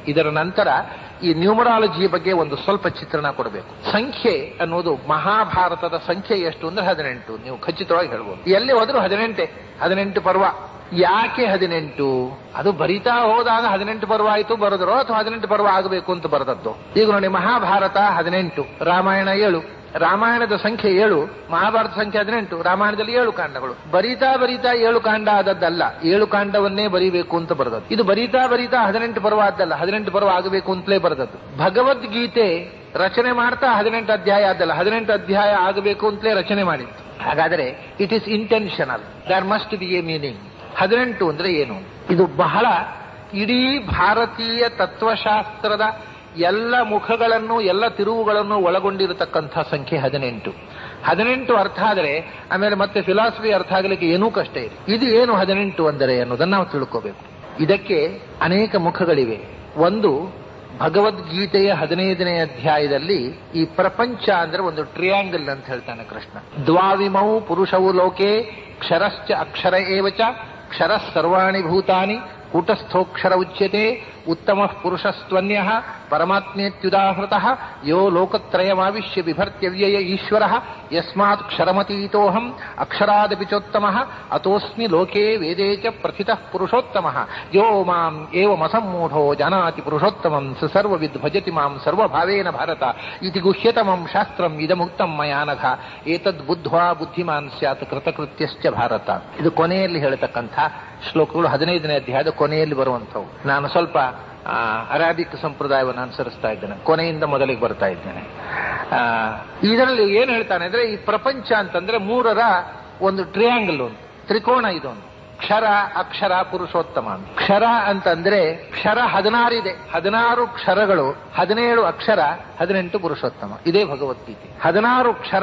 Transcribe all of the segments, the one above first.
ಇದರ ನಂತರ ಈ ನ್ಯೂಮರಾಲಜಿ ಬಗ್ಗೆ ಒಂದು ಸ್ವಲ್ಪ ಚಿತ್ರಣ ಕೊಡಬೇಕು ಸಂಖ್ಯೆ ಅನ್ನೋದು ಮಹಾಭಾರತದ ಸಂಖ್ಯೆ ಎಷ್ಟು ಅಂದ್ರೆ ಹದಿನೆಂಟು ನೀವು ಖಚಿತವಾಗಿ ಹೇಳ್ಬೋದು ಎಲ್ಲಿ ಹೋದ್ರೂ ಹದಿನೆಂಟೆ ಹದಿನೆಂಟು ಪರ್ವ ಯಾಕೆ ಹದಿನೆಂಟು ಅದು ಬರಿತಾ ಹೋದಾಗ ಹದಿನೆಂಟು ಪರ್ವ ಆಯ್ತು ಬರೆದ್ರು ಅಥವಾ ಹದಿನೆಂಟು ಪರ್ವ ಆಗಬೇಕು ಅಂತ ಬರೆದದ್ದು ಈಗ ನೋಡಿ ಮಹಾಭಾರತ ಹದಿನೆಂಟು ರಾಮಾಯಣ ಏಳು ರಾಮಾಯಣದ ಸಂಖ್ಯೆ ಏಳು ಮಹಾಭಾರತ ಸಂಖ್ಯೆ ಹದಿನೆಂಟು ರಾಮಾಯಣದಲ್ಲಿ ಏಳು ಕಾಂಡಗಳು ಬರೀತಾ ಬರೀತಾ ಏಳು ಕಾಂಡ ಆದದ್ದಲ್ಲ ಏಳು ಕಾಂಡವನ್ನೇ ಬರೀಬೇಕು ಅಂತ ಬರೆದದ್ದು ಇದು ಬರೀತಾ ಬರೀತಾ ಹದಿನೆಂಟು ಪರ್ವ ಆದ್ದಲ್ಲ ಹದಿನೆಂಟು ಪರ್ವ ಆಗಬೇಕು ಅಂತಲೇ ಬರೆದದ್ದು ಭಗವದ್ಗೀತೆ ರಚನೆ ಮಾಡ್ತಾ ಹದಿನೆಂಟು ಅಧ್ಯಾಯ ಆದ್ದಲ್ಲ ಹದಿನೆಂಟು ಅಧ್ಯಾಯ ಆಗಬೇಕು ಅಂತಲೇ ರಚನೆ ಮಾಡಿತ್ತು ಹಾಗಾದರೆ it is intentional there must be a meaning ಹದಿನೆಂಟು ಅಂದ್ರೆ ಏನು ಇದು ಬಹಳ ಇಡೀ ಭಾರತೀಯ ತತ್ವಶಾಸ್ತ್ರದ ಎಲ್ಲ ಮುಖಗಳನ್ನು ಎಲ್ಲ ತಿರುವುಗಳನ್ನು ಒಳಗೊಂಡಿರತಕ್ಕಂಥ ಸಂಖ್ಯೆ ಹದಿನೆಂಟು ಹದಿನೆಂಟು ಅರ್ಥ ಆದರೆ ಆಮೇಲೆ ಮತ್ತೆ ಫಿಲಾಸಫಿ ಅರ್ಥ ಆಗಲಿಕ್ಕೆ ಏನೂ ಕಷ್ಟ ಇದೆ ಇದು ಏನು ಹದಿನೆಂಟು ಅಂದರೆ ಅನ್ನೋದನ್ನ ನಾವು ತಿಳ್ಕೋಬೇಕು ಇದಕ್ಕೆ ಅನೇಕ ಮುಖಗಳಿವೆ ಒಂದು ಭಗವದ್ಗೀತೆಯ ಹದಿನೈದನೇ ಅಧ್ಯಾಯದಲ್ಲಿ ಈ ಪ್ರಪಂಚ ಅಂದ್ರೆ ಒಂದು ಟ್ರಿಯಾಂಗಲ್ ಅಂತ ಹೇಳ್ತಾನೆ ಕೃಷ್ಣ ದ್ವಾವಿಮೌ ಪುರುಷವು ಲೋಕೆ ಕ್ಷರಶ್ಚ ಅಕ್ಷರ ಏವಚ ಕ್ಷರ ಸರ್ವಾಣಿ ಭೂತಾನಿ ಕೂಟಸ್ಥೋಕ್ಷರ ಉಚ್ಯತೆ ಉತ್ತಮ ಪುರುಷಸ್ತ್ವನ್ಯ ಪರಮಾತ್ಮೇತ್ಯುದಾಹೃತ ಯೋ ಲೋಕತ್ರಯಮಾವಿಶ್ಯ ಬಿಭರ್ತ್ಯವ್ಯಯ ಈಶ್ವರ ಯಸ್ಮಾತ್ ಕ್ಷರಮತೀತೋಹಂ ಅಕ್ಷರಾದಪಿ ಚೋತ್ತಮ ಅತೋಸ್ಮಿ ಲೋಕೆ ವೇದೇ ಚ ಪ್ರಥಿತ ಪುರುಷೋತ್ತಮ ಯೋ ಮಾಂ ಏವಮಸಮ್ಮೂಢೋ ಜಾನಾತಿ ಪುರುಷೋತ್ತಮಂ ಸ ಸರ್ವವಿದ್ ಭಜತಿ ಮಾಂ ಸರ್ವಭಾವೇನ ಭಾರತ ಇತಿ ಗುಹ್ಯತಮಂ ಶಾಸ್ತ್ರಂ ಇದಮುಕ್ತಂ ಮಯಾನಘ ಏತದ್ ಬುದ್ಧ್ವಾ ಬುದ್ಧಿಮಾನ್ ಸ್ಯಾತ್ ಕೃತಕೃತ್ಯಶ್ಚ ಭಾರತ ಇದು ಕೊನೆಯಲ್ಲಿ ಹೇಳತಕ್ಕಂಥ ಶ್ಲೋಕಗಳು ಹದಿನೈದನೇ ಅಧ್ಯಾಯದ ಕೊನೆಯಲ್ಲಿ ಬರುವಂಥವು ನಾನು ಸ್ವಲ್ಪ ಆ, ಅರಾಬಿಕ್ ಸಂಪ್ರದಾಯವನ್ನು ಅನುಸರಿಸ್ತಾ ಇದ್ದೇನೆ ಕೊನೆಯಿಂದ ಮೊದಲಿಗೆ ಬರ್ತಾ ಇದ್ದೇನೆ ಆ, ಇದರಲ್ಲಿ ಏನ್ ಹೇಳ್ತಾನೆ ಅಂದ್ರೆ ಈ ಪ್ರಪಂಚ ಅಂತಂದ್ರೆ ಮೂರರ ಒಂದು ಟ್ರಿಯಾಂಗಲ್ ಒಂದು ತ್ರಿಕೋಣ ಇದೊಂದು ಕ್ಷರ ಅಕ್ಷರ ಪುರುಷೋತ್ತಮ ಅಂತ. ಕ್ಷರ ಅಂತಂದ್ರೆ ಕ್ಷರ ಹದಿನಾರಿದೆ ಹದಿನಾರು ಕ್ಷರಗಳು ಹದಿನೇಳು ಅಕ್ಷರ ಹದಿನೆಂಟು ಪುರುಷೋತ್ತಮ ಇದೇ ಭಗವದ್ಗೀತೆ ಹದಿನಾರು ಕ್ಷರ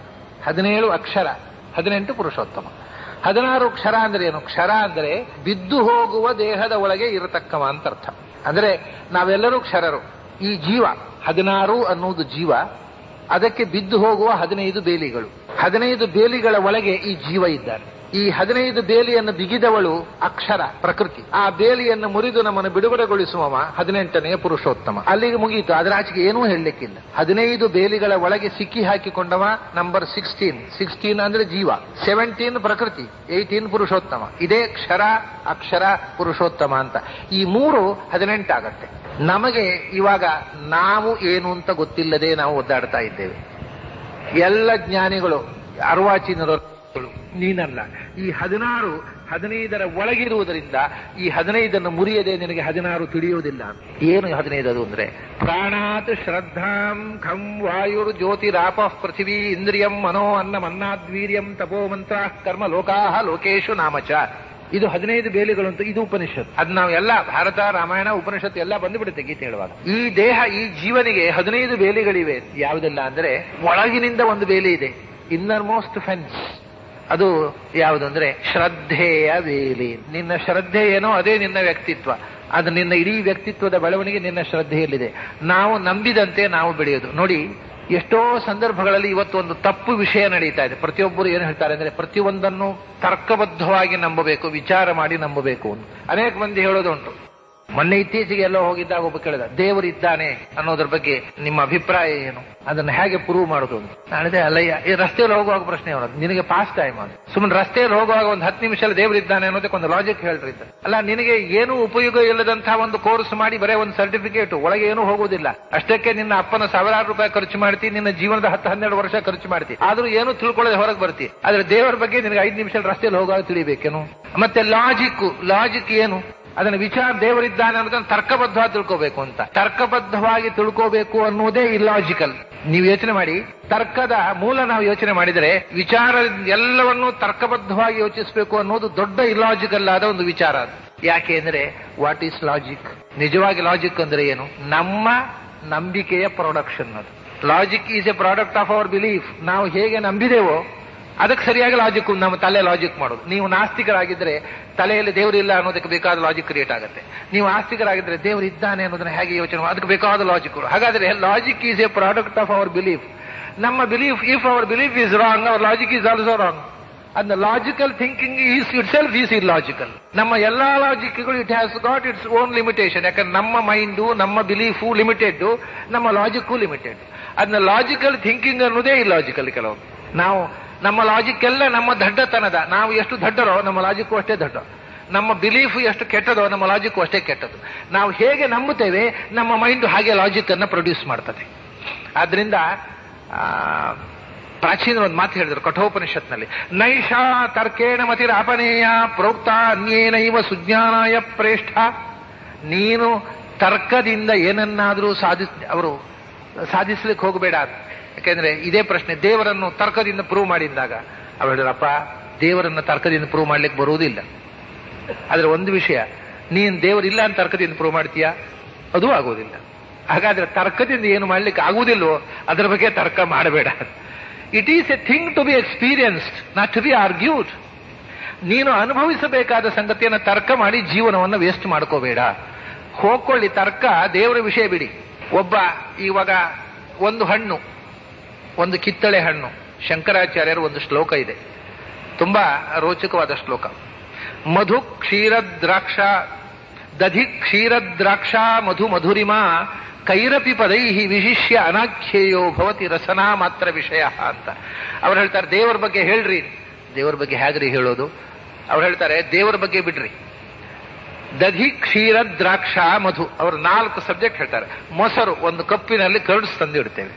ಹದಿನೇಳು ಅಕ್ಷರ ಹದಿನೆಂಟು ಪುರುಷೋತ್ತಮ ಹದಿನಾರು ಕ್ಷರ ಅಂದ್ರೆ ಏನು ಕ್ಷರ ಅಂದ್ರೆ ಬಿದ್ದು ಹೋಗುವ ದೇಹದ ಒಳಗೆ ಇರತಕ್ಕವ ಅಂತ ಅರ್ಥ ಅಂದ್ರೆ ನಾವೆಲ್ಲರೂ ಕ್ಷರರು ಈ ಜೀವ ಹದಿನಾರು ಅನ್ನುವುದು ಜೀವ ಅದಕ್ಕೆ ಬಿದ್ದು ಹೋಗುವ ಹದಿನೈದು ಬೇಲಿಗಳು ಹದಿನೈದು ಬೇಲಿಗಳ ಒಳಗೆ ಈ ಜೀವ ಇದ್ದಾನೆ ಈ ಹದಿನೈದು ಬೇಲಿಯನ್ನು ಬಿಗಿದವಳು ಅಕ್ಷರ ಪ್ರಕೃತಿ ಆ ಬೇಲಿಯನ್ನು ಮುರಿದು ನಮ್ಮನ್ನು ಬಿಡುಗಡೆಗೊಳಿಸುವವ ಹದಿನೆಂಟನೆಯ ಪುರುಷೋತ್ತಮ ಅಲ್ಲಿಗೆ ಮುಗಿಯಿತು ಅದರ ಆಚೆಗೆ ಏನೂ ಹೇಳಲಿಕ್ಕಿಲ್ಲ ಹದಿನೈದು ಬೇಲಿಗಳ ಒಳಗೆ ಸಿಕ್ಕಿ ಹಾಕಿಕೊಂಡವ ನಂಬರ್ ಸಿಕ್ಸ್ಟೀನ್ ಸಿಕ್ಸ್ಟೀನ್ ಅಂದ್ರೆ ಜೀವ ಸೆವೆಂಟೀನ್ ಪ್ರಕೃತಿ ಏಯ್ಟೀನ್ ಪುರುಷೋತ್ತಮ ಇದೇ ಕ್ಷರ ಅಕ್ಷರ ಪುರುಷೋತ್ತಮ ಅಂತ ಈ ಮೂರು ಹದಿನೆಂಟಾಗತ್ತೆ ನಮಗೆ ಇವಾಗ ನಾವು ಏನು ಅಂತ ಗೊತ್ತಿಲ್ಲದೆ ನಾವು ಒದ್ದಾಡ್ತಾ ಇದ್ದೇವೆ ಎಲ್ಲ ಜ್ಞಾನಿಗಳು ಅರ್ವಾಚೀನರು ನೀನಲ್ಲ ಈ ಹದಿನಾರು ಹದಿನೈದರ ಒಳಗಿರುವುದರಿಂದ ಈ ಹದಿನೈದನ್ನು ಮುರಿಯದೆ ನಿನಗೆ ಹದಿನಾರು ತಿಳಿಯುವುದಿಲ್ಲ ಏನು ಈ ಹದಿನೈದು ಅದು ಅಂದ್ರೆ ಪ್ರಾಣಾತ್ ಶ್ರದ್ಧಾಂ ಖಂ ವಾಯುರ್ ಜ್ಯೋತಿರಾಪ ಪೃಥಿವೀ ಇಂದ್ರಿಯಂ ಮನೋ ಅನ್ನಂ ಅನ್ನಾದ್ವೀರ್ಯಂ ತಪೋ ಮಂತ್ರ ಕರ್ಮ ಲೋಕಾಹ ಲೋಕೇಶು ನಾಮಚ ಇದು ಹದಿನೈದು ಬೇಲಿಗಳು ಅಂತ ಇದು ಉಪನಿಷತ್ ಅದ್ ನಾವು ಎಲ್ಲ ಭಾರತ ರಾಮಾಯಣ ಉಪನಿಷತ್ ಎಲ್ಲ ಬಂದುಬಿಡುತ್ತೆ ಗೀತೆ ಹೇಳುವಾಗ ಈ ದೇಹ ಈ ಜೀವನಿಗೆ ಹದಿನೈದು ಬೇಲಿಗಳಿವೆ ಯಾವುದೆಲ್ಲ ಅಂದ್ರೆ ಒಳಗಿನಿಂದ ಒಂದು ಬೇಲಿ ಇದೆ ಇನ್ನರ್ ಮೋಸ್ಟ್ ಫೆನ್ಸ್ ಅದು ಯಾವುದು ಅಂದ್ರೆ ಶ್ರದ್ಧೆಯ ಬೇಲಿ ನಿನ್ನ ಶ್ರದ್ಧೆ ಏನೋ ಅದೇ ನಿನ್ನ ವ್ಯಕ್ತಿತ್ವ ಅದು ನಿನ್ನ ಇಡೀ ವ್ಯಕ್ತಿತ್ವದ ಬೆಳವಣಿಗೆ ನಿನ್ನ ಶ್ರದ್ಧೆಯಲ್ಲಿದೆ ನಾವು ನಂಬಿದಂತೆ ನಾವು ಬೆಳೆಯೋದು ನೋಡಿ ಎಷ್ಟೋ ಸಂದರ್ಭಗಳಲ್ಲಿ ಇವತ್ತು ಒಂದು ತಪ್ಪು ವಿಷಯ ನಡೀತಾ ಇದೆ ಪ್ರತಿಯೊಬ್ಬರು ಏನು ಹೇಳ್ತಾರೆ ಅಂದ್ರೆ ಪ್ರತಿಯೊಂದನ್ನು ತರ್ಕಬದ್ಧವಾಗಿ ನಂಬಬೇಕು ವಿಚಾರ ಮಾಡಿ ನಂಬಬೇಕು ಅಂತ ಅನೇಕ ಮಂದಿ ಹೇಳೋದು ಉಂಟು ಮೊನ್ನೆ ಇತ್ತೀಚೆಗೆ ಎಲ್ಲೋ ಹೋಗಿದ್ದಾಗ ಒಬ್ಬ ಕೇಳಿದ ದೇವರಿದ್ದಾನೆ ಅನ್ನೋದ್ರ ಬಗ್ಗೆ ನಿಮ್ಮ ಅಭಿಪ್ರಾಯ ಏನು ಅದನ್ನ ಹೇಗೆ ಪ್ರೂವ್ ಮಾಡೋದು ಅಂತ ನಾನಿದೆ ಅಲ್ಲಯ್ಯ ಈ ರಸ್ತೆಯಲ್ಲಿ ಹೋಗುವಾಗ ಪ್ರಶ್ನೆ ಹೇಳೋದು ನಿನಗೆ ಪಾಸ್ ಟೈಮ್ ಅದು ಸುಮ್ಮನೆ ರಸ್ತೆಯಲ್ಲಿ ಹೋಗುವಾಗ ಒಂದು ಹತ್ತು ನಿಮಿಷ ದೇವರಿದ್ದಾನೆ ಅನ್ನೋದಕ್ಕೆ ಒಂದು ಲಾಜಿಕ್ ಹೇಳ್ರಿ ಅಂತ. ಅಲ್ಲ ನಿನಗೆ ಏನು ಉಪಯೋಗ ಇಲ್ಲದಂತಹ ಒಂದು ಕೋರ್ಸ್ ಮಾಡಿ ಬರೇ ಒಂದು ಸರ್ಟಿಫಿಕೇಟ್ ಒಳಗೆ ಏನೂ ಹೋಗುವುದಿಲ್ಲ ಅಷ್ಟಕ್ಕೆ ನಿನ್ನ ಅಪ್ಪನ ಸಾವಿರಾರು ರೂಪಾಯಿ ಖರ್ಚು ಮಾಡ್ತಿ ನಿನ್ನ ಜೀವನದ ಹತ್ತು ಹನ್ನೆರಡು ವರ್ಷ ಖರ್ಚು ಮಾಡ್ತಿ ಆದ್ರೂ ಏನು ತಿಳ್ಕೊಳ್ಳದೆ ಹೊರಗೆ ಬರ್ತಿ ಆದ್ರೆ ದೇವರ ಬಗ್ಗೆ ನಿನಗೆ ಐದು ನಿಮಿಷ ರಸ್ತೆಯಲ್ಲಿ ಹೋಗುವಾಗ ತಿಳಿಬೇಕೇನು ಮತ್ತೆ ಲಾಜಿಕ್ ಲಾಜಿಕ್ ಏನು ಅದನ್ನ ವಿಚಾರ ದೇವರಿದ್ದಾನೆ ಅನ್ನೋದನ್ನ ತರ್ಕಬದ್ಧವಾಗಿ ತಿಳ್ಕೋಬೇಕು ಅಂತ ತರ್ಕಬದ್ಧವಾಗಿ ತಿಳ್ಕೋಬೇಕು ಅನ್ನುವುದೇ ಇಲ್ಲಾಜಿಕಲ್ ನೀವು ಯೋಚನೆ ಮಾಡಿ ತರ್ಕದ ಮೂಲ ನಾವು ಯೋಚನೆ ಮಾಡಿದರೆ ವಿಚಾರ ಎಲ್ಲವನ್ನೂ ತರ್ಕಬದ್ಧವಾಗಿ ಯೋಚಿಸಬೇಕು ಅನ್ನೋದು ದೊಡ್ಡ ಇಲ್ಲಾಜಿಕಲ್ ಆದ ಒಂದು ವಿಚಾರ ಅದು ಯಾಕೆ ಅಂದ್ರೆ ವಾಟ್ ಈಸ್ ಲಾಜಿಕ್ ನಿಜವಾಗಿ ಲಾಜಿಕ್ ಅಂದ್ರೆ ಏನು ನಮ್ಮ ನಂಬಿಕೆಯ ಪ್ರೊಡಕ್ಷನ್ ಅದು logic is a product of our belief ನಾವು ಹೇಗೆ ನಂಬಿದೆವೋ ಅದಕ್ಕೆ ಸರಿಯಾಗಿ ಲಾಜಿಕ್ ನಮ್ಮ ತಲೆ ಲಾಜಿಕ್ ಮಾಡೋದು ನೀವು ನಾಸ್ತಿಕರಾಗಿದ್ರೆ ತಲೆಯಲ್ಲಿ ದೇವರಿಲ್ಲ ಅನ್ನೋದಕ್ಕೆ ಬೇಕಾದ ಲಾಜಿಕ್ ಕ್ರಿಯೇಟ್ ಆಗುತ್ತೆ ನೀವು ಆಸ್ತಿಕರಾಗಿದ್ರೆ ದೇವರು ಇದ್ದಾನೆ ಅನ್ನೋದನ್ನ ಹೇಗೆ ಯೋಚನೆ ಮಾಡಿ ಅದಕ್ಕೆ ಬೇಕಾದ ಲಾಜಿಕ್ ಹಾಗಾದ್ರೆ logic is a product of our belief ನಮ್ಮ belief if our belief is wrong our logic is also wrong and logical thinking is itself is illogical ನಮ್ಮ ಎಲ್ಲಾ ಲಾಜಿಕ್ಗಳು it has got its own limitation ಯಾಕಂದ್ರೆ ನಮ್ಮ mind ನಮ್ಮ belief limited ನಮ್ಮ logic limited ಅದನ್ನ logical thinking ಅನ್ನೋದೇ illogical ಕೆಲವು ನಾವು ನಮ್ಮ ಲಾಜಿಕ್ ಎಲ್ಲ ನಮ್ಮ ದಡ್ಡತನದ ನಾವು ಎಷ್ಟು ದಡ್ಡರೋ ನಮ್ಮ ಲಾಜಿಕ್ಕು ಅಷ್ಟೇ ದಡ್ಡ ನಮ್ಮ ಬಿಲೀಫ್ ಎಷ್ಟು ಕೆಟ್ಟದೋ ನಮ್ಮ ಲಾಜಿಕ್ಕು ಅಷ್ಟೇ ಕೆಟ್ಟದು ನಾವು ಹೇಗೆ ನಂಬುತ್ತೇವೆ ನಮ್ಮ ಮೈಂಡ್ ಹಾಗೆ ಲಾಜಿಕ್ ಅನ್ನ ಪ್ರೊಡ್ಯೂಸ್ ಮಾಡ್ತದೆ ಆದ್ರಿಂದ ಆ, ಪ್ರಾಚೀನ ಒಂದು ಮಾತು ಹೇಳಿದ್ರು ಕಠೋಪನಿಷತ್ನಲ್ಲಿ ನೈಷಾ ತರ್ಕೇಣ ಮತಿರಾಪನೇಯ ಪ್ರೋಕ್ತ ಅನ್ಯೇನೈವ ಸುಜ್ಞಾನಾಯ ಪ್ರೇಷ್ಠ ನೀನು ತರ್ಕದಿಂದ ಏನನ್ನಾದರೂ ಸಾಧಿಸ್ ಅವರು ಸಾಧಿಸ್ಲಿಕ್ಕೆ ಹೋಗಬೇಡ ಯಾಕೆಂದ್ರೆ ಇದೇ ಪ್ರಶ್ನೆ ದೇವರನ್ನು ತರ್ಕದಿಂದ ಪ್ರೂವ್ ಮಾಡಿದಾಗ ಅವ್ರು ಹೇಳಿದ್ರಪ್ಪ ದೇವರನ್ನು ತರ್ಕದಿಂದ ಪ್ರೂವ್ ಮಾಡ್ಲಿಕ್ಕೆ ಬರುವುದಿಲ್ಲ ಆದ್ರೆ ಒಂದು ವಿಷಯ ನೀನ್ ದೇವರಿಲ್ಲ ಅಂತ ತರ್ಕದಿಂದ ಪ್ರೂವ್ ಮಾಡ್ತೀಯಾ ಅದು ಆಗೋದಿಲ್ಲ ಹಾಗಾದ್ರೆ ತರ್ಕದಿಂದ ಏನು ಮಾಡ್ಲಿಕ್ಕೆ ಆಗುವುದಿಲ್ಲವೋ ಅದರ ಬಗ್ಗೆ ತರ್ಕ ಮಾಡಬೇಡ it is a thing to be experienced not to be argued ನೀನು ಅನುಭವಿಸಬೇಕಾದ ಸಂಗತಿಯನ್ನು ತರ್ಕ ಮಾಡಿ ಜೀವನವನ್ನು ವೇಸ್ಟ್ ಮಾಡ್ಕೋಬೇಡ ಹೋಗ್ಕೊಳ್ಳಿ ತರ್ಕ ದೇವರ ವಿಷಯ ಬಿಡಿ ಒಬ್ಬ ಇವಾಗ ಒಂದು ಹಣ್ಣು ಒಂದು ಕಿತ್ತಳೆ ಹಣ್ಣು ಶಂಕರಾಚಾರ್ಯರ ಒಂದು ಶ್ಲೋಕ ಇದೆ ತುಂಬಾ ರೋಚಕವಾದ ಶ್ಲೋಕ ಮಧು ಕ್ಷೀರ ದ್ರಾಕ್ಷ ದಧಿ ಕ್ಷೀರ ದ್ರಾಕ್ಷ ಮಧು ಮಧುರಿಮಾ ಕೈರಪಿ ಪದೈ ವಿಶಿಷ್ಯ ಅನಾಖ್ಯೇಯೋ ಭವತಿ ರಸನಾ ಮಾತ್ರ ವಿಷಯ ಅಂತ ಅವ್ರು ಹೇಳ್ತಾರೆ ದೇವರ ಬಗ್ಗೆ ಹೇಳ್ರಿ ದೇವರ ಬಗ್ಗೆ ಹೇಗ್ರಿ ಹೇಳೋದು ಅವ್ರು ಹೇಳ್ತಾರೆ ದೇವರ ಬಗ್ಗೆ ಬಿಡ್ರಿ ದಧಿ ಕ್ಷೀರ ದ್ರಾಕ್ಷ ಮಧು ಅವರು ನಾಲ್ಕು ಸಬ್ಜೆಕ್ಟ್ ಹೇಳ್ತಾರೆ ಮೊಸರು ಒಂದು ಕಪ್ಪಿನಲ್ಲಿ ಕರಡಿಸ್ ತಂದು ಇಡ್ತೇವೆ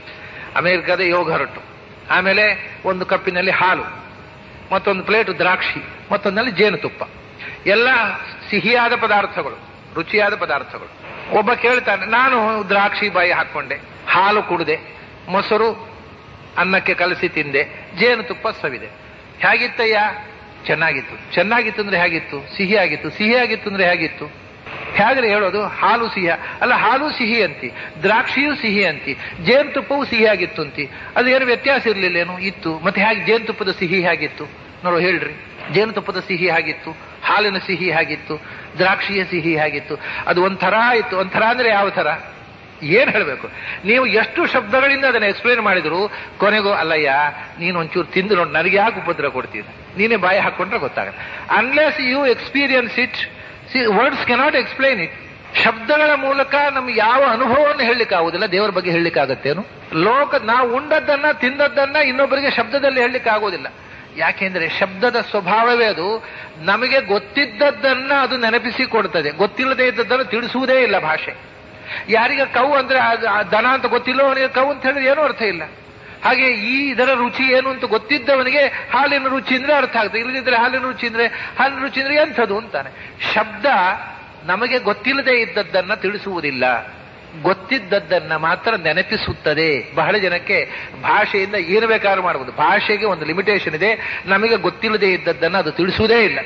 ಅಮೆರಿಕದ ಯೋಗ ಹೊರಟು ಆಮೇಲೆ ಒಂದು ಕಪ್ಪಿನಲ್ಲಿ ಹಾಲು ಮತ್ತೊಂದು ಪ್ಲೇಟ್ ದ್ರಾಕ್ಷಿ ಮತ್ತೊಂದಲ್ಲಿ ಜೇನುತುಪ್ಪ ಎಲ್ಲ ಸಿಹಿಯಾದ ಪದಾರ್ಥಗಳು ರುಚಿಯಾದ ಪದಾರ್ಥಗಳು ಒಬ್ಬ ಕೇಳ್ತಾನೆ ನಾನು ದ್ರಾಕ್ಷಿ ಬಾಯಿ ಹಾಕೊಂಡೆ ಹಾಲು ಕುಡಿದೆ ಮೊಸರು ಅನ್ನಕ್ಕೆ ಕಲಸಿ ತಿಂದೆ ಜೇನುತುಪ್ಪ ಸವಿದೆ ಹೇಗಿತ್ತಯ್ಯ ಚೆನ್ನಾಗಿತ್ತು ಚೆನ್ನಾಗಿತ್ತು ಅಂದ್ರೆ ಹೇಗಿತ್ತು ಸಿಹಿ ಆಗಿತ್ತು ಸಿಹಿ ಆಗಿತ್ತು ಅಂದ್ರೆ ಹೇಗಿತ್ತು ಹೇಗ್ರೆ ಹೇಳೋದು ಹಾಲು ಸಿಹಿ ಅಲ್ಲ ಹಾಲು ಸಿಹಿ ಅಂತಿ ದ್ರಾಕ್ಷಿಯೂ ಸಿಹಿ ಅಂತಿ ಜೇನುತುಪ್ಪವು ಸಿಹಿ ಆಗಿತ್ತು ಅಂತಿ ಅದು ಏನು ವ್ಯತ್ಯಾಸ ಇರ್ಲಿಲ್ಲೇನು ಇತ್ತು ಮತ್ತೆ ಹೇಗೆ ಜೇನುತುಪ್ಪದ ಸಿಹಿ ಹೇಗಿತ್ತು ನೋಡು ಹೇಳ್ರಿ ಜೇನುತುಪ್ಪದ ಸಿಹಿ ಆಗಿತ್ತು ಹಾಲಿನ ಸಿಹಿ ಆಗಿತ್ತು ದ್ರಾಕ್ಷಿಯ ಸಿಹಿ ಆಗಿತ್ತು ಅದು ಒಂಥರ ಇತ್ತು ಒಂಥರ ಅಂದ್ರೆ ಯಾವ ಥರ ಏನ್ ಹೇಳಬೇಕು ನೀವು ಎಷ್ಟು ಶಬ್ದಗಳಿಂದ ಅದನ್ನ ಎಕ್ಸ್ಪ್ಲೇನ್ ಮಾಡಿದ್ರು ಕೊನೆಗೂ ಅಲ್ಲಯ್ಯ ನೀನು ಒಂಚೂರು ತಿಂದು ನೋಡಿ ನನಗೆ ಯಾಕೆ ಉಪದ್ರ ಕೊಡ್ತೀನಿ ನೀನೇ ಬಾಯಿ ಹಾಕೊಂಡ್ರೆ ಗೊತ್ತಾಗಲ್ಲ unless you experience it words cannot explain it ಶಬ್ದಗಳ ಮೂಲಕ ನಮ್ಗೆ ಯಾವ ಅನುಭವವನ್ನು ಹೇಳಲಿಕ್ಕೆ ಆಗುದಿಲ್ಲ ದೇವರ ಬಗ್ಗೆ ಹೇಳಲಿಕ್ಕೆ ಆಗತ್ತೇನು ಲೋಕ ನಾವು ಉಂಡದ್ದನ್ನ ತಿಂದದ್ದನ್ನ ಇನ್ನೊಬ್ಬರಿಗೆ ಶಬ್ದದಲ್ಲಿ ಹೇಳಲಿಕ್ಕೆ ಆಗೋದಿಲ್ಲ ಯಾಕೆಂದ್ರೆ ಶಬ್ದದ ಸ್ವಭಾವವೇ ಅದು ನಮಗೆ ಗೊತ್ತಿದ್ದದ್ದನ್ನ ಅದು ನೆನಪಿಸಿ ಕೊಡ್ತದೆ ಗೊತ್ತಿಲ್ಲದೆ ಇದ್ದದ್ದನ್ನು ತಿಳಿಸುವುದೇ ಇಲ್ಲ ಭಾಷೆ ಯಾರಿಗೆ ಕವು ಅಂದ್ರೆ ಅದು- ಆ ದನ ಅಂತ ಗೊತ್ತಿಲ್ಲೋ ಅವನಿಗೆ ಕವು ಅಂತ ಹೇಳಿದ್ರೆ ಏನೂ ಅರ್ಥ ಇಲ್ಲ ಹಾಗೆ ಈ ಇದರ ರುಚಿ ಏನು ಅಂತ ಗೊತ್ತಿದ್ದವನಿಗೆ ಹಾಲಿನ ರುಚಿ ಅಂದ್ರೆ ಅರ್ಥ ಆಗ್ತದೆ ಇಲ್ಲದಿದ್ರೆ ಹಾಲಿನ ರುಚಿ ಅಂದ್ರೆ ಹಾಲಿನ ರುಚಿ ಅಂದ್ರೆ ಎಂಥದ್ದು ಅಂತಾನೆ ಶಬ್ದ ನಮಗೆ ಗೊತ್ತಿಲ್ಲದೆ ಇದ್ದದ್ದನ್ನ ತಿಳಿಸುವುದಿಲ್ಲ ಗೊತ್ತಿದ್ದದ್ದನ್ನ ಮಾತ್ರ ನೆನಪಿಸುತ್ತದೆ ಬಹಳ ಜನಕ್ಕೆ ಭಾಷೆಯಿಂದ ಏನು ಬೇಕಾದ್ರೂ ಮಾಡಬಹುದು ಭಾಷೆಗೆ ಒಂದು ಲಿಮಿಟೇಷನ್ ಇದೆ ನಮಗೆ ಗೊತ್ತಿಲ್ಲದೆ ಇದ್ದದ್ದನ್ನ ಅದು ತಿಳಿಸುವುದೇ ಇಲ್ಲ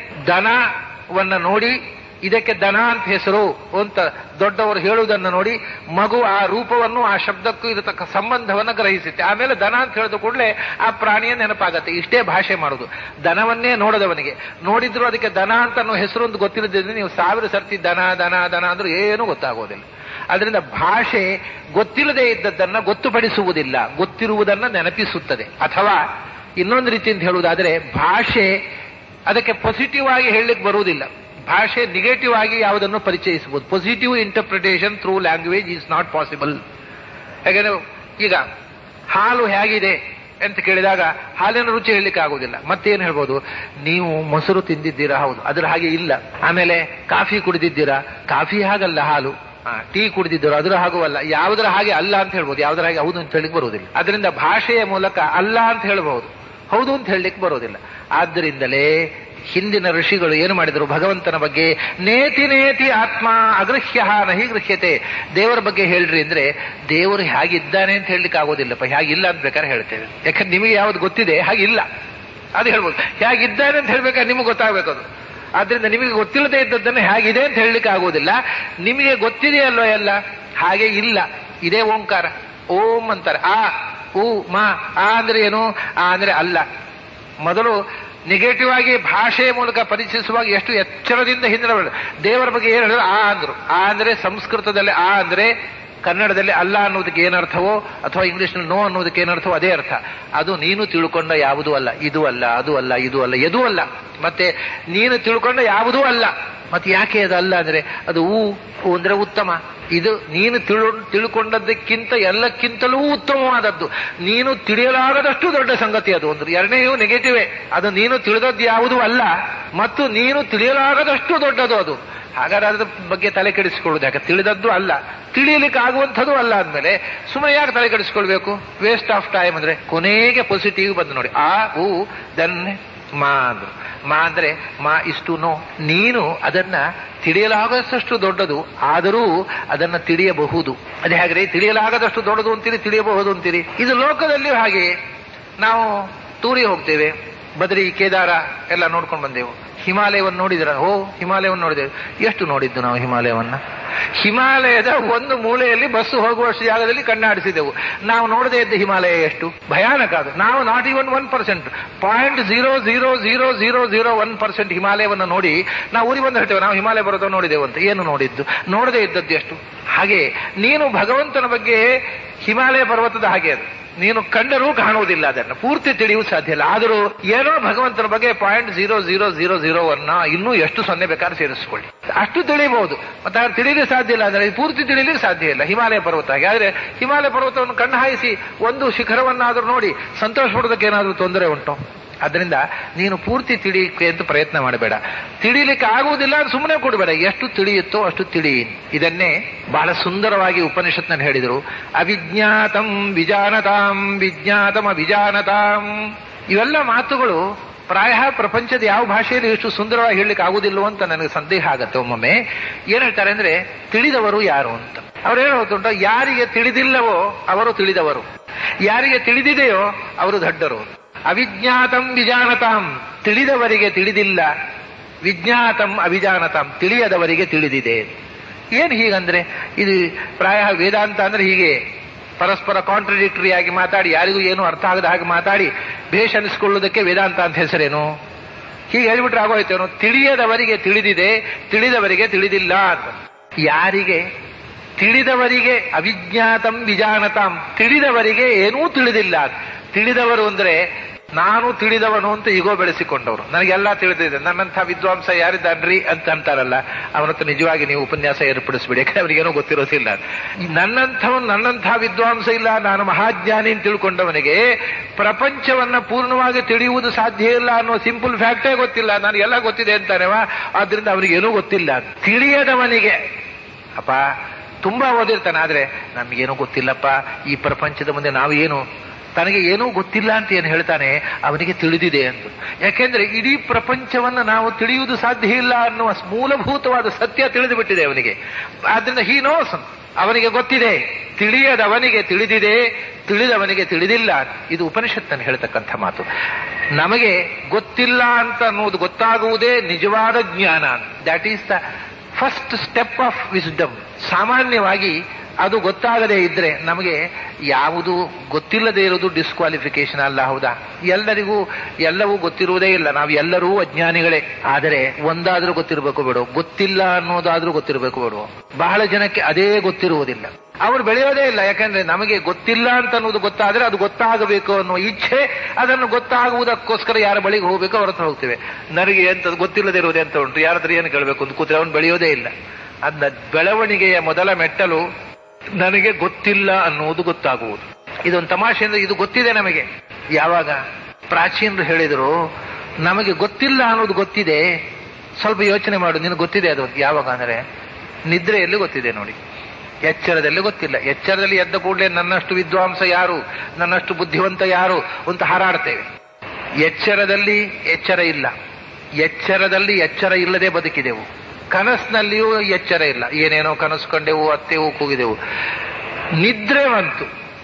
ದನವನ್ನ ನೋಡಿ ಇದಕ್ಕೆ ದನ ಅಂತ ಹೆಸರು ಅಂತ ದೊಡ್ಡವರು ಹೇಳುವುದನ್ನು ನೋಡಿ ಮಗು ಆ ರೂಪವನ್ನು ಆ ಶಬ್ದಕ್ಕೂ ಇರತಕ್ಕ ಸಂಬಂಧವನ್ನು ಗ್ರಹಿಸುತ್ತೆ ಆಮೇಲೆ ದನ ಅಂತ ಹೇಳಿದ ಕೂಡಲೇ ಆ ಪ್ರಾಣಿಯ ನೆನಪಾಗತ್ತೆ ಇಷ್ಟೇ ಭಾಷೆ ಮಾಡುದು ದನವನ್ನೇ ನೋಡದವನಿಗೆ ನೋಡಿದ್ರು ಅದಕ್ಕೆ ದನ ಅಂತ ಅನ್ನೋ ಹೆಸರು ಒಂದು ಗೊತ್ತಿಲ್ಲದಿದ್ರೆ ನೀವು ಸಾವಿರ ಸರ್ತಿ ದನ ದನ ದನ ಅಂದ್ರೆ ಏನೂ ಗೊತ್ತಾಗೋದಿಲ್ಲ ಅದರಿಂದ ಭಾಷೆ ಗೊತ್ತಿಲ್ಲದೆ ಇದ್ದದ್ದನ್ನ ಗೊತ್ತುಪಡಿಸುವುದಿಲ್ಲ ಗೊತ್ತಿರುವುದನ್ನ ನೆನಪಿಸುತ್ತದೆ ಅಥವಾ ಇನ್ನೊಂದು ರೀತಿಯಿಂದ ಹೇಳುವುದಾದರೆ ಭಾಷೆ ಅದಕ್ಕೆ ಪಾಸಿಟಿವ್ ಆಗಿ ಹೇಳಲಿಕ್ಕೆ ಬರುವುದಿಲ್ಲ ಭಾಷೆ ನೆಗೆಟಿವ್ ಆಗಿ ಯಾವುದನ್ನು ಪರಿಚಯಿಸಬಹುದು positive interpretation through language is not possible ಯಾಕಂದ್ರೆ ಈಗ ಹಾಲು ಹೇಗಿದೆ ಅಂತ ಕೇಳಿದಾಗ ಹಾಲಿನ ರುಚಿ ಹೇಳಲಿಕ್ಕೆ ಆಗುದಿಲ್ಲ ಮತ್ತೇನು ಹೇಳ್ಬೋದು ನೀವು ಮೊಸರು ತಿಂದಿದ್ದೀರಾ ಹೌದು ಅದ್ರ ಹಾಗೆ ಇಲ್ಲ ಆಮೇಲೆ ಕಾಫಿ ಕುಡಿದಿದ್ದೀರಾ ಕಾಫಿ ಹಾಗಲ್ಲ ಹಾಲು ಆ, ಟೀ ಕುಡಿದಿದ್ದರು ಅದರ ಹಾಗೂ ಅಲ್ಲ ಯಾವುದರ ಹಾಗೆ ಅಲ್ಲ ಅಂತ ಹೇಳ್ಬೋದು ಯಾವುದರ ಹಾಗೆ ಹೌದು ಅಂತ ಹೇಳಲಿಕ್ಕೆ ಬರುವುದಿಲ್ಲ ಅದರಿಂದ ಭಾಷೆಯ ಮೂಲಕ ಅಲ್ಲ ಅಂತ ಹೇಳಬಹುದು ಹೌದು ಅಂತ ಹೇಳಲಿಕ್ಕೆ ಬರೋದಿಲ್ಲ ಆದ್ದರಿಂದಲೇ ಹಿಂದಿನ ಋಷಿಗಳು ಏನು ಮಾಡಿದರು ಭಗವಂತನ ಬಗ್ಗೆ ನೇತಿ ನೇತಿ ಆತ್ಮ ಅಗೃಹ್ಯ ನಹಿ ಗೃಹ್ಯತೆ ದೇವರ ಬಗ್ಗೆ ಹೇಳ್ರಿ ಅಂದ್ರೆ ದೇವರು ಹೇಗಿದ್ದಾನೆ ಅಂತ ಹೇಳಲಿಕ್ಕೆ ಆಗೋದಿಲ್ಲಪ್ಪ ಹೇಗಿಲ್ಲ ಅಂತ ಬೇಕಾದ್ರೆ ಹೇಳ್ತೇವೆ ಯಾಕಂದ್ರೆ ನಿಮಗೆ ಯಾವ್ದು ಗೊತ್ತಿದೆ ಹಾಗಿಲ್ಲ ಅದು ಹೇಳ್ಬೋದು ಹೇಗಿದ್ದಾನೆ ಅಂತ ಹೇಳ್ಬೇಕಾದ್ರೆ ನಿಮಗೆ ಗೊತ್ತಾಗಬೇಕು ಅದು ಆದ್ರಿಂದ ನಿಮಗೆ ಗೊತ್ತಿಲ್ಲದೆ ಇದ್ದದ್ದನ್ನು ಹೇಗಿದೆ ಅಂತ ಹೇಳಲಿಕ್ಕೆ ಆಗೋದಿಲ್ಲ ನಿಮಗೆ ಗೊತ್ತಿದೆಯಲ್ಲೋ ಎಲ್ಲ ಹಾಗೆ ಇಲ್ಲ ಇದೇ ಓಂಕಾರ ಓಂ ಅಂತಾರೆ ಆ ಊ ಮಾ ಆ ಅಂದ್ರೆ ಏನು ಆ ಅಂದ್ರೆ ಅಲ್ಲ ಮೊದಲು ನೆಗೆಟಿವ್ ಆಗಿ ಭಾಷೆಯ ಮೂಲಕ ಪರಿಚಯಿಸುವಾಗ ಎಷ್ಟು ಎಚ್ಚರದಿಂದ ಹಿಂದಿನ ದೇವರ ಬಗ್ಗೆ ಏನು ಹೇಳಿದ್ರು ಆ ಅಂದ್ರು ಆ ಅಂದ್ರೆ ಸಂಸ್ಕೃತದಲ್ಲಿ ಆ ಅಂದ್ರೆ ಕನ್ನಡದಲ್ಲಿ ಅಲ್ಲ ಅನ್ನೋದಕ್ಕೆ ಏನರ್ಥವೋ ಅಥವಾ ಇಂಗ್ಲಿಷ್ನಲ್ಲಿ ನೋ ಅನ್ನೋದಕ್ಕೆ ಏನರ್ಥವೋ ಅದೇ ಅರ್ಥ ಅದು ನೀನು ತಿಳ್ಕೊಂಡ ಯಾವುದೂ ಅಲ್ಲ ಇದು ಅಲ್ಲ ಅದು ಅಲ್ಲ ಇದು ಅಲ್ಲ ಎದೂ ಅಲ್ಲ ಮತ್ತೆ ನೀನು ತಿಳ್ಕೊಂಡ ಯಾವುದೂ ಅಲ್ಲ ಮತ್ತೆ ಯಾಕೆ ಅದಲ್ಲ ಅಂದ್ರೆ ಅದು ಊ ಊ ಅಂದ್ರೆ ಉತ್ತಮ ಇದು ನೀನು ತಿಳು ತಿಳ್ಕೊಂಡದ್ದಕ್ಕಿಂತ ಎಲ್ಲಕ್ಕಿಂತಲೂ ಉತ್ತಮವಾದದ್ದು ನೀನು ತಿಳಿಯಲಾಗದಷ್ಟು ದೊಡ್ಡ ಸಂಗತಿ ಅದು ಒಂದು ಎರಡನೆಯೂ ನೆಗೆಟಿವೇ ಅದು ನೀನು ತಿಳಿದದ್ದು ಯಾವುದೂ ಅಲ್ಲ ಮತ್ತು ನೀನು ತಿಳಿಯಲಾಗದಷ್ಟು ದೊಡ್ಡದು ಅದು ಹಾಗಾದ್ರೆ ಅದ್ರ ಬಗ್ಗೆ ತಲೆ ಕೆಡಿಸಿಕೊಳ್ಳುವುದು ಯಾಕೆ ತಿಳಿದದ್ದು ಅಲ್ಲ ತಿಳಿಯಲಿಕ್ಕೆ ಆಗುವಂಥದ್ದು ಅಲ್ಲ ಅಂದ್ಮೇಲೆ ಸುಮ್ಮನೆ ಯಾಕೆ ತಲೆ ಕೆಡಿಸ್ಕೊಳ್ಬೇಕು ವೇಸ್ಟ್ ಆಫ್ ಟೈಮ್ ಅಂದ್ರೆ ಕೊನೆಗೆ ಪಾಸಿಟಿವ್ ಬಂದು ನೋಡಿ ಆ ಹೂ ದೆನ್ ಮಾ ಅಂದ್ರು ಮಾ ಅಂದ್ರೆ ಮಾ ಇಷ್ಟು ನೋ ನೀನು ಅದನ್ನ ತಿಳಿಯಲಾಗದಷ್ಟು ದೊಡ್ಡದು ಆದರೂ ಅದನ್ನ ತಿಳಿಯಬಹುದು ಅದೇ ಹಾಗೆ ತಿಳಿಯಲಾಗದಷ್ಟು ದೊಡ್ಡದು ಅಂತೀರಿ ತಿಳಿಯಬಹುದು ಅಂತೀರಿ ಇದು ಲೋಕದಲ್ಲಿಯೂ ಹಾಗೆ ನಾವು ಟೂರಿಗೆ ಹೋಗ್ತೇವೆ ಬದ್ರಿ ಕೇದಾರ ಎಲ್ಲ ನೋಡ್ಕೊಂಡು ಬಂದೆವು ಹಿಮಾಲಯವನ್ನು ನೋಡಿದ್ರ ಓ ಹಿಮಾಲಯವನ್ನು ನೋಡಿದೆವು ಎಷ್ಟು ನೋಡಿದ್ದು ನಾವು ಹಿಮಾಲಯವನ್ನ ಹಿಮಾಲಯದ ಒಂದು ಮೂಲೆಯಲ್ಲಿ ಬಸ್ಸು ಹೋಗುವಷ್ಟು ಜಾಗದಲ್ಲಿ ಕಣ್ಣಾಡಿಸಿದೆವು ನಾವು ನೋಡದೇ ಇದ್ದ ಹಿಮಾಲಯ ಎಷ್ಟು ಭಯಾನಕ ಅದು ನಾವು not even one percent point zero zero zero zero zero one percent ಹಿಮಾಲಯವನ್ನು ನೋಡಿ ನಾವು ಊರಿಗೆ ಬಂದು ಹೇಳ್ತೇವೆ ನಾವು ಹಿಮಾಲಯ ಬರೋದು ನೋಡಿದೆವು ಅಂತ ಏನು ನೋಡಿದ್ದು ನೋಡದೇ ಇದ್ದದ್ದು ಎಷ್ಟು ಹಾಗೆ ನೀನು ಭಗವಂತನ ಬಗ್ಗೆ ಹಿಮಾಲಯ ಪರ್ವತದ ಹಾಗೆ ಅದು ನೀನು ಕಂಡರೂ ಕಾಣುವುದಿಲ್ಲ ಅದನ್ನು ಪೂರ್ತಿ ತಿಳಿಯುವುದು ಸಾಧ್ಯ ಇಲ್ಲ ಆದರೂ ಏನೋ ಭಗವಂತನ ಬಗ್ಗೆ point zero zero zero zero ಅನ್ನ ಇನ್ನೂ ಎಷ್ಟು ಸೊನ್ನೆ ಬೇಕಾದ್ರೆ ಸೇರಿಸಿಕೊಳ್ಳಿ ಅಷ್ಟು ತಿಳಿಬಹುದು ಮತ್ತೆ ಅದು ತಿಳಿಯಲಿಕ್ಕೆ ಸಾಧ್ಯ ಇಲ್ಲ ಅಂದ್ರೆ ಪೂರ್ತಿ ತಿಳಿಯಲಿಕ್ಕೆ ಸಾಧ್ಯ ಇಲ್ಲ ಹಿಮಾಲಯ ಪರ್ವತ ಹಾಗೆ ಆದ್ರೆ ಹಿಮಾಲಯ ಪರ್ವತವನ್ನು ಕಣ್ಣು ಹಾಯಿಸಿ ಒಂದು ಶಿಖರವನ್ನಾದರೂ ನೋಡಿ ಸಂತೋಷ ಪಡೋದಕ್ಕೆ ಏನಾದರೂ ತೊಂದರೆ ಉಂಟು ಅದರಿಂದ ನೀನು ಪೂರ್ತಿ ತಿಳಿಯಕ್ಕೆ ಅಂತ ಪ್ರಯತ್ನ ಮಾಡಬೇಡ ತಿಳಿಲಿಕ್ಕೆ ಆಗುವುದಿಲ್ಲ ಅದು ಸುಮ್ಮನೆ ಕೊಡಬೇಡ ಎಷ್ಟು ತಿಳಿಯುತ್ತೋ ಅಷ್ಟು ತಿಳಿ ಇದನ್ನೇ ಬಹಳ ಸುಂದರವಾಗಿ ಉಪನಿಷತ್ನಲ್ಲಿ ಹೇಳಿದರು ಅವಿಜ್ಞಾತಂ ವಿಜಾನತಾಂ ವಿಜ್ಞಾತಂ ಅವಿಜಾನತಾಂ ಇವೆಲ್ಲ ಮಾತುಗಳು ಪ್ರಾಯ ಪ್ರಪಂಚದ ಯಾವ ಭಾಷೆಯಲ್ಲಿ ಎಷ್ಟು ಸುಂದರವಾಗಿ ಹೇಳಲಿಕ್ಕೆ ಆಗುದಿಲ್ಲವೋ ಅಂತ ನನಗೆ ಸಂದೇಹ ಆಗತ್ತೆ ಒಮ್ಮೊಮ್ಮೆ ಏನ್ ಹೇಳ್ತಾರೆ ಅಂದ್ರೆ ತಿಳಿದವರು ಯಾರು ಅಂತ ಅವ್ರು ಏನು ಗೊತ್ತುಂಟು ಯಾರಿಗೆ ತಿಳಿದಿಲ್ಲವೋ ಅವರು ತಿಳಿದವರು ಯಾರಿಗೆ ತಿಳಿದಿದೆಯೋ ಅವರು ದೊಡ್ಡರು ಅವಿಜ್ಞಾತಂ ವಿಜಾನತಾಂ ತಿಳಿದವರಿಗೆ ತಿಳಿದಿಲ್ಲ ವಿಜ್ಞಾತಂ ಅವಿಜಾನತಾಂ ತಿಳಿಯದವರಿಗೆ ತಿಳಿದಿದೆ ಏನ್ ಹೀಗಂದ್ರೆ ಇದು ಪ್ರಾಯ ವೇದಾಂತ ಅಂದ್ರೆ ಹೀಗೆ ಪರಸ್ಪರ ಕಾಂಟ್ರಡಿಕ್ಟರಿ ಆಗಿ ಮಾತಾಡಿ ಯಾರಿಗೂ ಏನು ಅರ್ಥ ಆಗದ ಹಾಗೆ ಮಾತಾಡಿ ಭೇಷ್ ಅನಿಸ್ಕೊಳ್ಳೋದಕ್ಕೆ ವೇದಾಂತ ಅಂತ ಹೆಸರೇನು ಹೀಗೆ ಹೇಳ್ಬಿಟ್ರೆ ಆಗೋಯ್ತೇನು ತಿಳಿಯದವರಿಗೆ ತಿಳಿದಿದೆ ತಿಳಿದವರಿಗೆ ತಿಳಿದಿಲ್ಲ ಅಂತ ಯಾರಿಗೆ ತಿಳಿದವರಿಗೆ ಅವಿಜ್ಞಾತಂ ವಿಜಾನತಾಂ ತಿಳಿದವರಿಗೆ ಏನೂ ತಿಳಿದಿಲ್ಲ ತಿಳಿದವರು ಅಂದ್ರೆ ನಾನು ತಿಳಿದವನು ಅಂತ ಈಗೋ ಬೆಳೆಸಿಕೊಂಡವರು ನನಗೆಲ್ಲ ತಿಳಿದಿದೆ ನನ್ನಂಥ ವಿದ್ವಾಂಸ ಯಾರಿದ್ದಾನ್ರಿ ಅಂತ ಅಂತಾರಲ್ಲ ಅವನತ್ರ ನಿಜವಾಗಿ ನೀವು ಉಪನ್ಯಾಸ ಏರ್ಪಡಿಸ್ಬಿಡಿ ಯಾಕಂದ್ರೆ ಅವನಿಗೇನೋ ಗೊತ್ತಿರೋದಿಲ್ಲ ನನ್ನಂಥವನು ನನ್ನಂಥ ವಿದ್ವಾಂಸ ಇಲ್ಲ ನಾನು ಮಹಾಜ್ಞಾನಿ ಅಂತ ತಿಳ್ಕೊಂಡವನಿಗೆ ಪ್ರಪಂಚವನ್ನ ಪೂರ್ಣವಾಗಿ ತಿಳಿಯುವುದು ಸಾಧ್ಯ ಇಲ್ಲ ಅನ್ನೋ ಸಿಂಪಲ್ ಫ್ಯಾಕ್ಟೇ ಗೊತ್ತಿಲ್ಲ ನನಗೆಲ್ಲ ಗೊತ್ತಿದೆ ಅಂತಾನೆವ ಆದ್ರಿಂದ ಅವನಿಗೇನೂ ಗೊತ್ತಿಲ್ಲ ತಿಳಿಯದವನಿಗೆ ಅಪ್ಪ ತುಂಬಾ ಓದಿರ್ತಾನೆ ಆದ್ರೆ ನಮ್ಗೇನೂ ಗೊತ್ತಿಲ್ಲಪ್ಪ ಈ ಪ್ರಪಂಚದ ಮುಂದೆ ನಾವು ಏನು ತನಗೆ ಏನೂ ಗೊತ್ತಿಲ್ಲ ಅಂತ ಏನು ಹೇಳ್ತಾನೆ ಅವನಿಗೆ ತಿಳಿದಿದೆ ಅಂತ ಯಾಕೆಂದ್ರೆ ಇಡೀ ಪ್ರಪಂಚವನ್ನು ನಾವು ತಿಳಿಯುವುದು ಸಾಧ್ಯ ಇಲ್ಲ ಅನ್ನುವ ಮೂಲಭೂತವಾದ ಸತ್ಯ ತಿಳಿದು ಬಿಟ್ಟಿದೆ ಅವನಿಗೆ ಆದ್ರಿಂದ ಹಿ ನೋಸ್ ಅವನಿಗೆ ಗೊತ್ತಿದೆ ತಿಳಿಯದವನಿಗೆ ತಿಳಿದಿದೆ ತಿಳಿದವನಿಗೆ ತಿಳಿದಿಲ್ಲ ಇದು ಉಪನಿಷತ್ತನ್ನು ಹೇಳ್ತಕ್ಕಂಥ ಮಾತು ನಮಗೆ ಗೊತ್ತಿಲ್ಲ ಅಂತ ಅನ್ನುವುದು ಗೊತ್ತಾಗುವುದೇ ನಿಜವಾದ ಜ್ಞಾನ that is the first step of wisdom ಸಾಮಾನ್ಯವಾಗಿ ಅದು ಗೊತ್ತಾಗದೇ ಇದ್ರೆ ನಮಗೆ ಯಾವುದು ಗೊತ್ತಿಲ್ಲದೆ ಇರೋದು ಡಿಸ್ಕ್ವಾಲಿಫಿಕೇಶನ್ ಅಲ್ಲ ಹೌದಾ ಎಲ್ಲರಿಗೂ ಎಲ್ಲವೂ ಗೊತ್ತಿರುವುದೇ ಇಲ್ಲ ನಾವು ಎಲ್ಲರೂ ಅಜ್ಞಾನಿಗಳೇ ಆದರೆ ಒಂದಾದ್ರೂ ಗೊತ್ತಿರಬೇಕು ಬೇಡ ಗೊತ್ತಿಲ್ಲ ಅನ್ನೋದಾದ್ರೂ ಗೊತ್ತಿರಬೇಕು ಬೇಡ ಬಹಳ ಜನಕ್ಕೆ ಅದೇ ಗೊತ್ತಿರುವುದಿಲ್ಲ ಅವರು ಬೆಳೆಯೋದೇ ಇಲ್ಲ ಯಾಕಂದ್ರೆ ನಮಗೆ ಗೊತ್ತಿಲ್ಲ ಅಂತ ಅನ್ನೋದು ಗೊತ್ತಾದ್ರೆ ಅದು ಗೊತ್ತಾಗಬೇಕು ಅನ್ನೋ ಇಚ್ಛೆ ಅದನ್ನು ಗೊತ್ತಾಗುವುದಕ್ಕೋಸ್ಕರ ಯಾರ ಬಳಿಗೆ ಹೋಗ್ಬೇಕು ಅವ್ರ ಹತ್ರ ಹೋಗ್ತೇವೆ ನನಗೆ ಎಂತ ಗೊತ್ತಿಲ್ಲದೆ ಇರೋದೇ ಅಂತ ಉಂಟು ಯಾರ ಹತ್ರ ಏನು ಕೇಳಬೇಕು ಅಂತ ಕೂತ್ರೆ ಅವನು ಬೆಳೆಯೋದೇ ಇಲ್ಲ ಅದನ್ನ ಬೆಳವಣಿಗೆಯ ಮೊದಲ ಮೆಟ್ಟಲು ನನಗೆ ಗೊತ್ತಿಲ್ಲ ಅನ್ನುವುದು ಗೊತ್ತಾಗುವುದು ಇದೊಂದು ತಮಾಷೆ ಅಂದ್ರೆ ಇದು ಗೊತ್ತಿದೆ ನಮಗೆ ಯಾವಾಗ ಪ್ರಾಚೀನರು ಹೇಳಿದರು ನಮಗೆ ಗೊತ್ತಿಲ್ಲ ಅನ್ನೋದು ಗೊತ್ತಿದೆ ಸ್ವಲ್ಪ ಯೋಚನೆ ಮಾಡು ನಿನಗೆ ಗೊತ್ತಿದೆ ಅದು ಯಾವಾಗ ಅಂದ್ರೆ ನಿದ್ರೆಯಲ್ಲಿ ಗೊತ್ತಿದೆ ನೋಡಿ ಎಚ್ಚರದಲ್ಲಿ ಗೊತ್ತಿಲ್ಲ ಎಚ್ಚರದಲ್ಲಿ ಎದ್ದ ಕೂಡಲೇ ನನ್ನಷ್ಟು ವಿದ್ವಾಂಸ ಯಾರು ನನ್ನಷ್ಟು ಬುದ್ಧಿವಂತ ಯಾರು ಅಂತ ಹಾರಾಡ್ತೇವೆ ಎಚ್ಚರದಲ್ಲಿ ಎಚ್ಚರ ಇಲ್ಲ ಎಚ್ಚರದಲ್ಲಿ ಎಚ್ಚರ ಇಲ್ಲದೆ ಬದುಕಿದೆವು ಕನಸಿನಲ್ಲಿಯೂ ಎಚ್ಚರ ಇಲ್ಲ ಏನೇನೋ ಕನಸು ಕಂಡೆವು ಅತ್ತೆವು ಕೂಗಿದೆವು ನಿದ್ರೆ ಬಂತು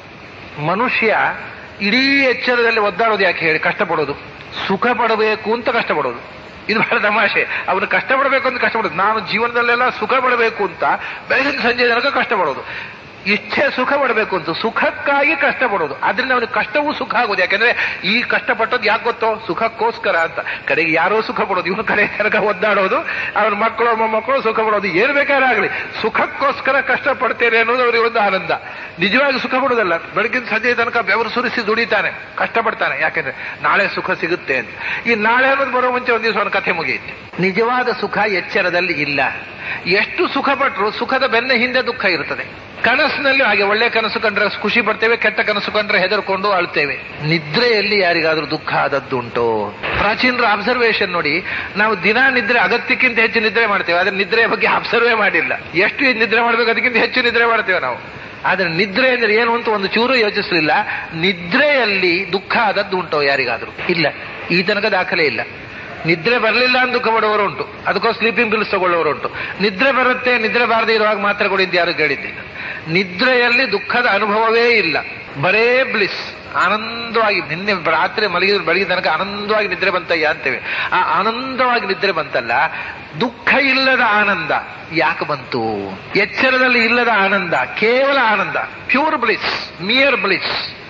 ಮನುಷ್ಯ ಇಡೀ ಎಚ್ಚರದಲ್ಲಿ ಒದ್ದಾಡೋದು ಯಾಕೆ ಹೇಳಿ ಕಷ್ಟಪಡೋದು ಸುಖ ಪಡಬೇಕು ಅಂತ ಕಷ್ಟಪಡೋದು ಇದು ಬಹಳ ತಮಾಷೆ ಅವನು ಕಷ್ಟಪಡಬೇಕು ಅಂತ ಕಷ್ಟಪಡೋದು ನಾನು ಜೀವನದಲ್ಲೆಲ್ಲ ಸುಖ ಪಡಬೇಕು ಅಂತ ಬೆಳಗಿನ ಸಂಜೆ ತನಕ ಕಷ್ಟಪಡೋದು ಇಚ್ಛೆ ಸುಖ ಪಡಬೇಕು ಅಂತ ಸುಖಕ್ಕಾಗಿ ಕಷ್ಟಪಡೋದು ಆದ್ರಿಂದ ಅವನಿಗೆ ಕಷ್ಟವೂ ಸುಖ ಆಗೋದು ಯಾಕಂದ್ರೆ ಈ ಕಷ್ಟಪಟ್ಟದ್ದು ಯಾಕೆ ಗೊತ್ತೋ ಸುಖಕ್ಕೋಸ್ಕರ ಅಂತ ಕಡೆಗೆ ಯಾರೋ ಸುಖ ಪಡೋದು ಇವನು ಕಡೆ ತನಕ ಒದ್ದಾಡೋದು ಅವನ ಮಕ್ಕಳು ಮೊಮ್ಮಕ್ಕಳು ಸುಖ ಪಡೋದು ಏನ್ ಬೇಕಾದ್ರೆ ಆಗಲಿ ಸುಖಕ್ಕೋಸ್ಕರ ಕಷ್ಟಪಡ್ತೇನೆ ಅನ್ನೋದು ಅವರಿಗೆ ಒಂದು ಆನಂದ ನಿಜವಾಗಿ ಸುಖ ಪಡೋದಲ್ಲ ಬೆಳಗಿನ ಸಂಜೆ ತನಕ ಬೆವರು ಸುರಿಸಿ ದುಡಿತಾನೆ ಕಷ್ಟಪಡ್ತಾನೆ ಯಾಕೆಂದ್ರೆ ನಾಳೆ ಸುಖ ಸಿಗುತ್ತೆ ಅಂತ ಈ ನಾಳೆ ಅನ್ನೋದು ಬರೋ ಮುಂಚೆ ಒಂದು ದಿವಸ ಅವನ ಕಥೆ ಮುಗಿಯುತ್ತೆ ನಿಜವಾದ ಸುಖ ಎಚ್ಚರದಲ್ಲಿ ಇಲ್ಲ ಎಷ್ಟು ಸುಖ ಪಟ್ಟರು ಸುಖದ ಬೆನ್ನ ಹಿಂದೆ ದುಃಖ ಇರುತ್ತದೆ ಕನಸಿನಲ್ಲಿ ಹಾಗೆ ಒಳ್ಳೆ ಕನಸು ಕಂಡ್ರೆ ಖುಷಿ ಪಡ್ತೇವೆ ಕೆಟ್ಟ ಕನಸು ಕಂಡ್ರೆ ಹೆದರ್ಕೊಂಡು ಅಳ್ತೇವೆ ನಿದ್ರೆಯಲ್ಲಿ ಯಾರಿಗಾದ್ರೂ ದುಃಖ ಆದದ್ದುಂಟು ಪ್ರಾಚೀನರ ಅಬ್ಸರ್ವೇಷನ್ ನೋಡಿ ನಾವು ದಿನ ನಿದ್ರೆ ಅಗತ್ಯಕ್ಕಿಂತ ಹೆಚ್ಚು ನಿದ್ರೆ ಮಾಡ್ತೇವೆ ಆದ್ರೆ ನಿದ್ರೆಯ ಬಗ್ಗೆ ಅಬ್ಸರ್ವೇ ಮಾಡಿಲ್ಲ ಎಷ್ಟು ನಿದ್ರೆ ಮಾಡ್ಬೇಕು ಅದಕ್ಕಿಂತ ಹೆಚ್ಚು ನಿದ್ರೆ ಮಾಡ್ತೇವೆ ನಾವು ಆದ್ರೆ ನಿದ್ರೆ ಅಂದ್ರೆ ಏನು ಅಂತ ಒಂದು ಚೂರು ಯೋಚಿಸಲಿಲ್ಲ ನಿದ್ರೆಯಲ್ಲಿ ದುಃಖ ಆದದ್ದು ಉಂಟೋ ಯಾರಿಗಾದ್ರೂ ಇಲ್ಲ ಈ ತನಕ ದಾಖಲೆ ಇಲ್ಲ ನಿದ್ರೆ ಬರಲಿಲ್ಲ ಅಂತ ದುಃಖ ಪಡುವವರು ಉಂಟು ಅದಕ್ಕೋಸ್ಕರ ಸ್ಲೀಪಿಂಗ್ ಪಿಲ್ಸ್ ತಗೊಳ್ಳೋರು ಉಂಟು ನಿದ್ರೆ ಬರುತ್ತೆ ನಿದ್ರೆ ಬಾರದೆ ಇರುವಾಗ ಮಾತ್ರ ಕೊಡಿದ್ದು ಯಾರು ಕೇಳಿದ್ದಿಲ್ಲ ನಿದ್ರೆಯಲ್ಲಿ ದುಃಖದ ಅನುಭವವೇ ಇಲ್ಲ ಬರೇ ಬ್ಲಿಸ್ ಆನಂದವಾಗಿ ನಿನ್ನೆ ರಾತ್ರಿ ಮಲಗಿದ ಬೆಳಗಿದ ತನಕ ಆನಂದವಾಗಿ ನಿದ್ರೆ ಬಂತಯ್ಯ ಅಂತೇವೆ ಆ ಆನಂದವಾಗಿ ನಿದ್ರೆ ಬಂತಲ್ಲ ದುಃಖ ಇಲ್ಲದ ಆನಂದ ಯಾಕೆ ಬಂತು ಎಚ್ಚರದಲ್ಲಿ ಇಲ್ಲದ ಆನಂದ ಕೇವಲ ಆನಂದ pure bliss mere bliss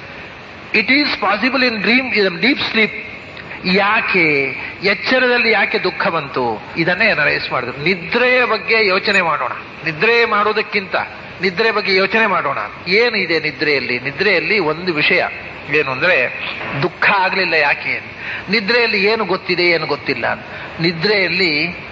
it is possible in dream deep sleep ಯಾಕೆ ಎಚ್ಚರದಲ್ಲಿ ಯಾಕೆ ದುಃಖ ಬಂತು ಇದನ್ನೇ ಅನಲೈಸ್ ಮಾಡಿದ್ರು ನಿದ್ರೆಯ ಬಗ್ಗೆ ಯೋಚನೆ ಮಾಡೋಣ ನಿದ್ರೆ ಮಾಡೋದಕ್ಕಿಂತ ನಿದ್ರೆ ಬಗ್ಗೆ ಯೋಚನೆ ಮಾಡೋಣ ಏನು ಇದೆ ನಿದ್ರೆಯಲ್ಲಿ ನಿದ್ರೆಯಲ್ಲಿ ಒಂದು ವಿಷಯ ಏನು ಅಂದ್ರೆ ದುಃಖ ಆಗ್ಲಿಲ್ಲ ಯಾಕೆ ನಿದ್ರೆಯಲ್ಲಿ ಏನು ಗೊತ್ತಿದೆ ಏನು ಗೊತ್ತಿಲ್ಲ ನಿದ್ರೆಯಲ್ಲಿ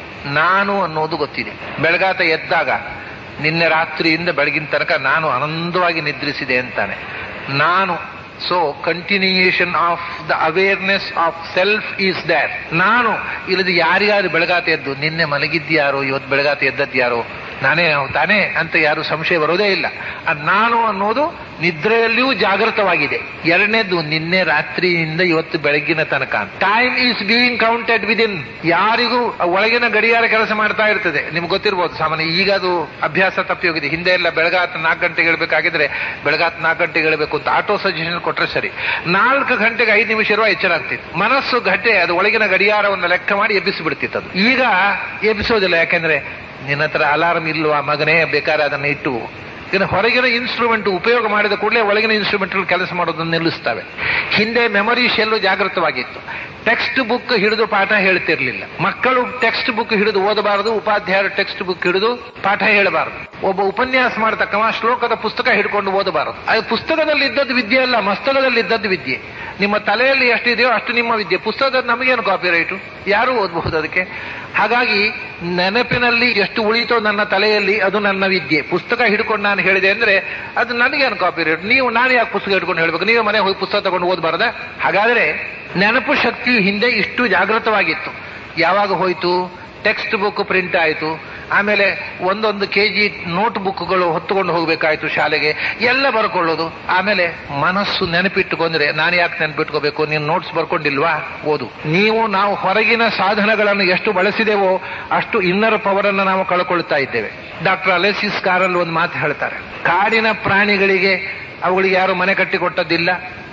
ನಾನು ಅನ್ನೋದು ಗೊತ್ತಿದೆ ಬೆಳಗಾತ ಎದ್ದಾಗ ನಿನ್ನೆ ರಾತ್ರಿಯಿಂದ ಬೆಳಗಿನ ತನಕ ನಾನು ಆನಂದವಾಗಿ ನಿದ್ರಿಸಿದೆ ಅಂತಾನೆ ನಾನು so continuation of the awareness of self is that ನಾನು ಇಲ್ಲದ ಯಾರ್ಯಾರು ಬೆಳಗಾತ ಎದ್ದು ನಿನ್ನೆ ಮಲಗಿದ್ಯಾರೋ ಇವತ್ತು ಬೆಳಗಾತ ಎದ್ದದ್ಯಾರೋ ನಾನೇ ತಾನೇ ಅಂತ ಯಾರು ಸಂಶಯ ಬರೋದೇ ಇಲ್ಲ ಆ ನಾನು ಅನ್ನೋದು ನಿದ್ರೆಯಲ್ಲಿಯೂ ಜಾಗೃತವಾಗಿದೆ ಎರಡನೇದು ನಿನ್ನೆ ರಾತ್ರಿಯಿಂದ ಇವತ್ತು ಬೆಳಗಿನ ತನಕ time is being counted within ಯಾರಿಗೂ ಒಳಗಿನ ಗಡಿಯಾರ ಕೆಲಸ ಮಾಡ್ತಾ ಇರ್ತದೆ ನಿಮ್ಗೆ ಗೊತ್ತಿರ್ಬೋದು ಸಾಮಾನ್ಯ ಈಗ ಅದು ಅಭ್ಯಾಸ ತಪ್ಪಿ ಹೋಗಿದೆ ಹಿಂದೆ ಎಲ್ಲ ಬೆಳಗಾತ್ ನಾಲ್ಕು ಗಂಟೆಗೆ ಹೇಳ್ಬೇಕಾಗಿದ್ರೆ ಬೆಳಗಾತ್ ನಾಲ್ಕು ಗಂಟೆಗೆ ಹೇಳಬೇಕು ಅಂತ ಆಟೋ ಸಜೆಷನ್ ಕೊಟ್ರೆ ಸರಿ ನಾಲ್ಕು ಗಂಟೆಗೆ ಐದು ನಿಮಿಷ ಇರುವ ಎಚ್ಚರ ಆಗ್ತಿತ್ತು ಮನಸ್ಸು ಗಡ್ಡೆ ಅದು ಒಳಗಿನ ಗಡಿಯಾರವನ್ನು ಲೆಕ್ಕ ಮಾಡಿ ಎಬ್ಬಿಸಿ ಬಿಡ್ತಿತ್ತು ಅದು ಈಗ ಎಬ್ಬಿಸೋದಿಲ್ಲ ಯಾಕೆಂದ್ರೆ ನಿನ್ನ ಹತ್ರ ಅಲಾರ್ಮ್ ಇಲ್ವಾ ಮಗನೇ ಬೇಕಾದ್ರೆ ಅದನ್ನ ಇಟ್ಟು ಇನ್ನು ಹೊರಗಿನ ಇನ್ಸ್ಟ್ರೂಮೆಂಟ್ ಉಪಯೋಗ ಮಾಡಿದ ಕೂಡಲೇ ಒಳಗಿನ ಇನ್ಸ್ಟ್ರೂಮೆಂಟ್ ಕೆಲಸ ಮಾಡೋದನ್ನು ನಿಲ್ಲಿಸ್ತವೆ ಹಿಂದೆ ಮೆಮೊರಿ ಶೆಲ್ಲು ಜಾಗೃತವಾಗಿತ್ತು ಟೆಕ್ಸ್ಟ್ ಬುಕ್ ಹಿಡಿದು ಪಾಠ ಹೇಳ್ತಿರ್ಲಿಲ್ಲ ಮಕ್ಕಳು ಟೆಕ್ಸ್ಟ್ ಬುಕ್ ಹಿಡಿದು ಓದಬಾರದು ಉಪಾಧ್ಯಾಯರು ಟೆಕ್ಸ್ಟ್ ಬುಕ್ ಹಿಡಿದು ಪಾಠ ಹೇಳಬಾರದು ಒಬ್ಬ ಉಪನ್ಯಾಸ ಮಾಡತಕ್ಕವ ಶ್ಲೋಕದ ಪುಸ್ತಕ ಹಿಡ್ಕೊಂಡು ಓದಬಾರದು ಅದು ಪುಸ್ತಕದಲ್ಲಿ ಇದ್ದದ್ದು ವಿದ್ಯೆ ಅಲ್ಲ ಮಸ್ತಕದಲ್ಲಿ ಇದ್ದದ್ದು ವಿದ್ಯೆ ನಿಮ್ಮ ತಲೆಯಲ್ಲಿ ಎಷ್ಟಿದೆಯೋ ಅಷ್ಟು ನಿಮ್ಮ ವಿದ್ಯೆ ಪುಸ್ತಕದ ನಮಗೇನು ಕಾಪಿ ರೈಟು ಯಾರು ಓದಬಹುದು ಅದಕ್ಕೆ ಹಾಗಾಗಿ ನೆನಪಿನಲ್ಲಿ ಎಷ್ಟು ಉಳಿತೋ ನನ್ನ ತಲೆಯಲ್ಲಿ ಅದು ನನ್ನ ವಿದ್ಯೆ ಪುಸ್ತಕ ಹಿಡ್ಕೊಂಡು ನಾನು ಹೇಳಿದೆ ಅಂದ್ರೆ ಅದು ನನಗೇನು ಕಾಪಿ ರೈಟ್ ನೀವು ನಾನು ಯಾಕೆ ಪುಸ್ತಕ ಹಿಡ್ಕೊಂಡು ಹೇಳ್ಬೇಕು ನೀವು ಮನೆ ಹೋಗಿ ಪುಸ್ತಕ ತಗೊಂಡು ಓದಬಾರ್ದ ಹಾಗಾದ್ರೆ ನೆನಪು ಶಕ್ತಿಯು ಹಿಂದೆ ಇಷ್ಟು ಜಾಗೃತವಾಗಿತ್ತು ಯಾವಾಗ ಹೋಯ್ತು ಟೆಕ್ಸ್ಟ್ ಬುಕ್ ಪ್ರಿಂಟ್ ಆಯಿತು ಆಮೇಲೆ ಒಂದೊಂದು ಕೆ ಜಿ ನೋಟ್ ಬುಕ್ಗಳು ಹೊತ್ತುಕೊಂಡು ಹೋಗಬೇಕಾಯ್ತು ಶಾಲೆಗೆ ಎಲ್ಲ ಬರ್ಕೊಳ್ಳೋದು ಆಮೇಲೆ ಮನಸ್ಸು ನೆನಪಿಟ್ಟುಕೊಂಡ್ರೆ ನಾನು ಯಾಕೆ ನೆನಪಿಟ್ಕೋಬೇಕು ನೀನು ನೋಟ್ಸ್ ಬರ್ಕೊಂಡಿಲ್ವಾ ಓದು ನೀವು ನಾವು ಹೊರಗಿನ ಸಾಧನಗಳನ್ನು ಎಷ್ಟು ಬಳಸಿದೆವೋ ಅಷ್ಟು ಇನ್ನರ್ ಪವರ್ ಅನ್ನು ನಾವು ಕಳ್ಕೊಳ್ತಾ ಇದ್ದೇವೆ ಡಾಕ್ಟರ್ ಅಲೆಸಿಸ್ ಕಾರಲ್ಲಿ ಒಂದು ಮಾತು ಹೇಳ್ತಾರೆ ಕಾಡಿನ ಪ್ರಾಣಿಗಳಿಗೆ ಅವುಗಳಿಗೆ ಯಾರು ಮನೆ ಕಟ್ಟಿಕೊಟ್ಟದ್ದಿಲ್ಲ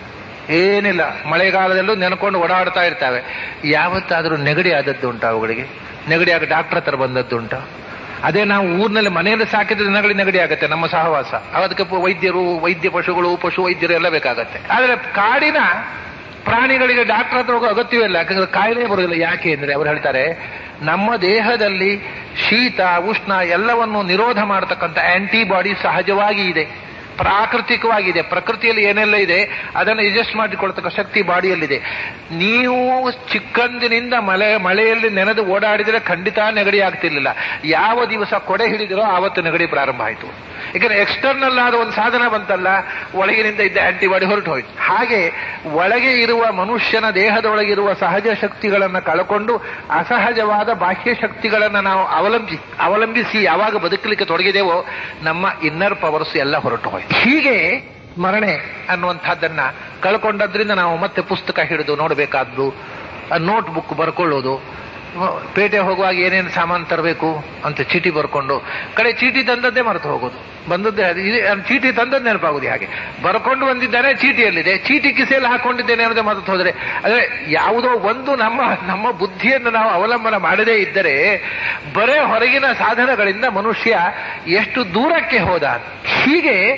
ಏನಿಲ್ಲ ಮಳೆಗಾಲದಲ್ಲೂ ನೆನ್ಕೊಂಡು ಓಡಾಡ್ತಾ ಇರ್ತವೆ ಯಾವತ್ತಾದ್ರೂ ನೆಗಡಿ ಆದದ್ದು ಉಂಟು ಅವುಗಳಿಗೆ ನೆಗಡಿ ಆಗ ಡಾಕ್ಟರ್ ಹತ್ರ ಬಂದದ್ದು ಉಂಟು ಅದೇ ನಾವು ಊರಿನಲ್ಲಿ ಮನೆಯಲ್ಲಿ ಸಾಕಿದ್ರೆ ನೆಗಡಿ ನೆಗಡಿ ಆಗುತ್ತೆ ನಮ್ಮ ಸಹವಾಸ ಅದಕ್ಕೆ ವೈದ್ಯರು ವೈದ್ಯ ಪಶುಗಳು ಪಶು ವೈದ್ಯರು ಎಲ್ಲ ಬೇಕಾಗತ್ತೆ ಆದ್ರೆ ಕಾಡಿನ ಪ್ರಾಣಿಗಳಿಗೆ ಡಾಕ್ಟರ್ ಹತ್ರ ಹೋಗೋ ಅಗತ್ಯವಿಲ್ಲ ಯಾಕಂದ್ರೆ ಕಾಯಿಲೆ ಬರೋದಿಲ್ಲ ಯಾಕೆ ಅಂದ್ರೆ ಅವ್ರು ಹೇಳ್ತಾರೆ ನಮ್ಮ ದೇಹದಲ್ಲಿ ಶೀತ ಉಷ್ಣ ಎಲ್ಲವನ್ನು ನಿರೋಧ ಮಾಡತಕ್ಕಂಥ ಆಂಟಿಬಾಡಿ ಸಹಜವಾಗಿ ಇದೆ ಪ್ರಾಕೃತಿಕವಾಗಿದೆ ಪ್ರಕೃತಿಯಲ್ಲಿ ಏನೆಲ್ಲ ಇದೆ ಅದನ್ನು ಅಡ್ಜಸ್ಟ್ ಮಾಡಿಕೊಳ್ತಕ್ಕ ಶಕ್ತಿ ಬಾಡಿಯಲ್ಲಿದೆ ನೀವು ಚಿಕ್ಕಂದಿನಿಂದ ಮಳೆ ಮಳೆಯಲ್ಲಿ ನೆನೆದು ಓಡಾಡಿದರೆ ಖಂಡಿತ ನೆಗಡಿ ಆಗ್ತಿರ್ಲಿಲ್ಲ ಯಾವ ದಿವಸ ಕೊಡೆ ಹಿಡಿದಿರೋ ಆವತ್ತು ನೆಗಡಿ ಪ್ರಾರಂಭ ಆಯಿತು ಯಾಕಂದ್ರೆ ಎಕ್ಸ್ಟರ್ನಲ್ ಆದ ಒಂದು ಸಾಧನ ಬಂತಲ್ಲ ಒಳಗಿನಿಂದ ಇದ್ದ ಆಂಟಿಬಾಡಿ ಹೊರಟು ಹೋಯ್ತು ಹಾಗೆ ಒಳಗೆ ಇರುವ ಮನುಷ್ಯನ ದೇಹದೊಳಗಿರುವ ಸಹಜ ಶಕ್ತಿಗಳನ್ನು ಕಳ್ಕೊಂಡು ಅಸಹಜವಾದ ಬಾಹ್ಯ ಶಕ್ತಿಗಳನ್ನು ನಾವು ಅವಲಂಬಿಸಿ ಅವಲಂಬಿಸಿ ಯಾವಾಗ ಬದುಕಲಿಕ್ಕೆ ತೊಡಗಿದೆವೋ ನಮ್ಮ ಇನ್ನರ್ ಪವರ್ಸ್ ಎಲ್ಲ ಹೊರಟು ಹೋಯ್ತು ಹೀಗೆ ಸ್ಮರಣೆ ಅನ್ನುವಂಥದ್ದನ್ನ ಕಳ್ಕೊಂಡದ್ರಿಂದ ನಾವು ಮತ್ತೆ ಪುಸ್ತಕ ಹಿಡಿದು ನೋಡಬೇಕಾದ್ದು ನೋಟ್ ಬುಕ್ ಬರ್ಕೊಳ್ಳೋದು ಪೇಟೆ ಹೋಗುವಾಗ ಏನೇನು ಸಾಮಾನು ತರಬೇಕು ಅಂತ ಚೀಟಿ ಬರ್ಕೊಂಡು ಕಡೆ ಚೀಟಿ ತಂದದ್ದೇ ಮರೆತು ಹೋಗೋದು ಬಂದದ್ದೇ ಅದು ಇದೆ- ಅದು ಚೀಟಿ ತಂದದ್ದು ನೆನಪಾಗುದು ಹಾಗೆ ಬರ್ಕೊಂಡು ಬಂದಿದ್ದಾನೆ ಚೀಟಿಯಲ್ಲಿದೆ ಚೀಟಿ ಕಿಸೆಯಲ್ಲಿ ಹಾಕೊಂಡಿದ್ದೇನೆ ಅನ್ನೋದೇ ಮರೆತು ಹೋದ್ರೆ ಅಂದ್ರೆ ಯಾವುದೋ ಒಂದು ನಮ್ಮ ನಮ್ಮ ಬುದ್ಧಿಯನ್ನು ನಾವು ಅವಲಂಬನ ಮಾಡದೇ ಇದ್ದರೆ ಬರೇ ಹೊರಗಿನ ಸಾಧನಗಳಿಂದ ಮನುಷ್ಯ ಎಷ್ಟು ದೂರಕ್ಕೆ ಹೋದ ಹೀಗೆ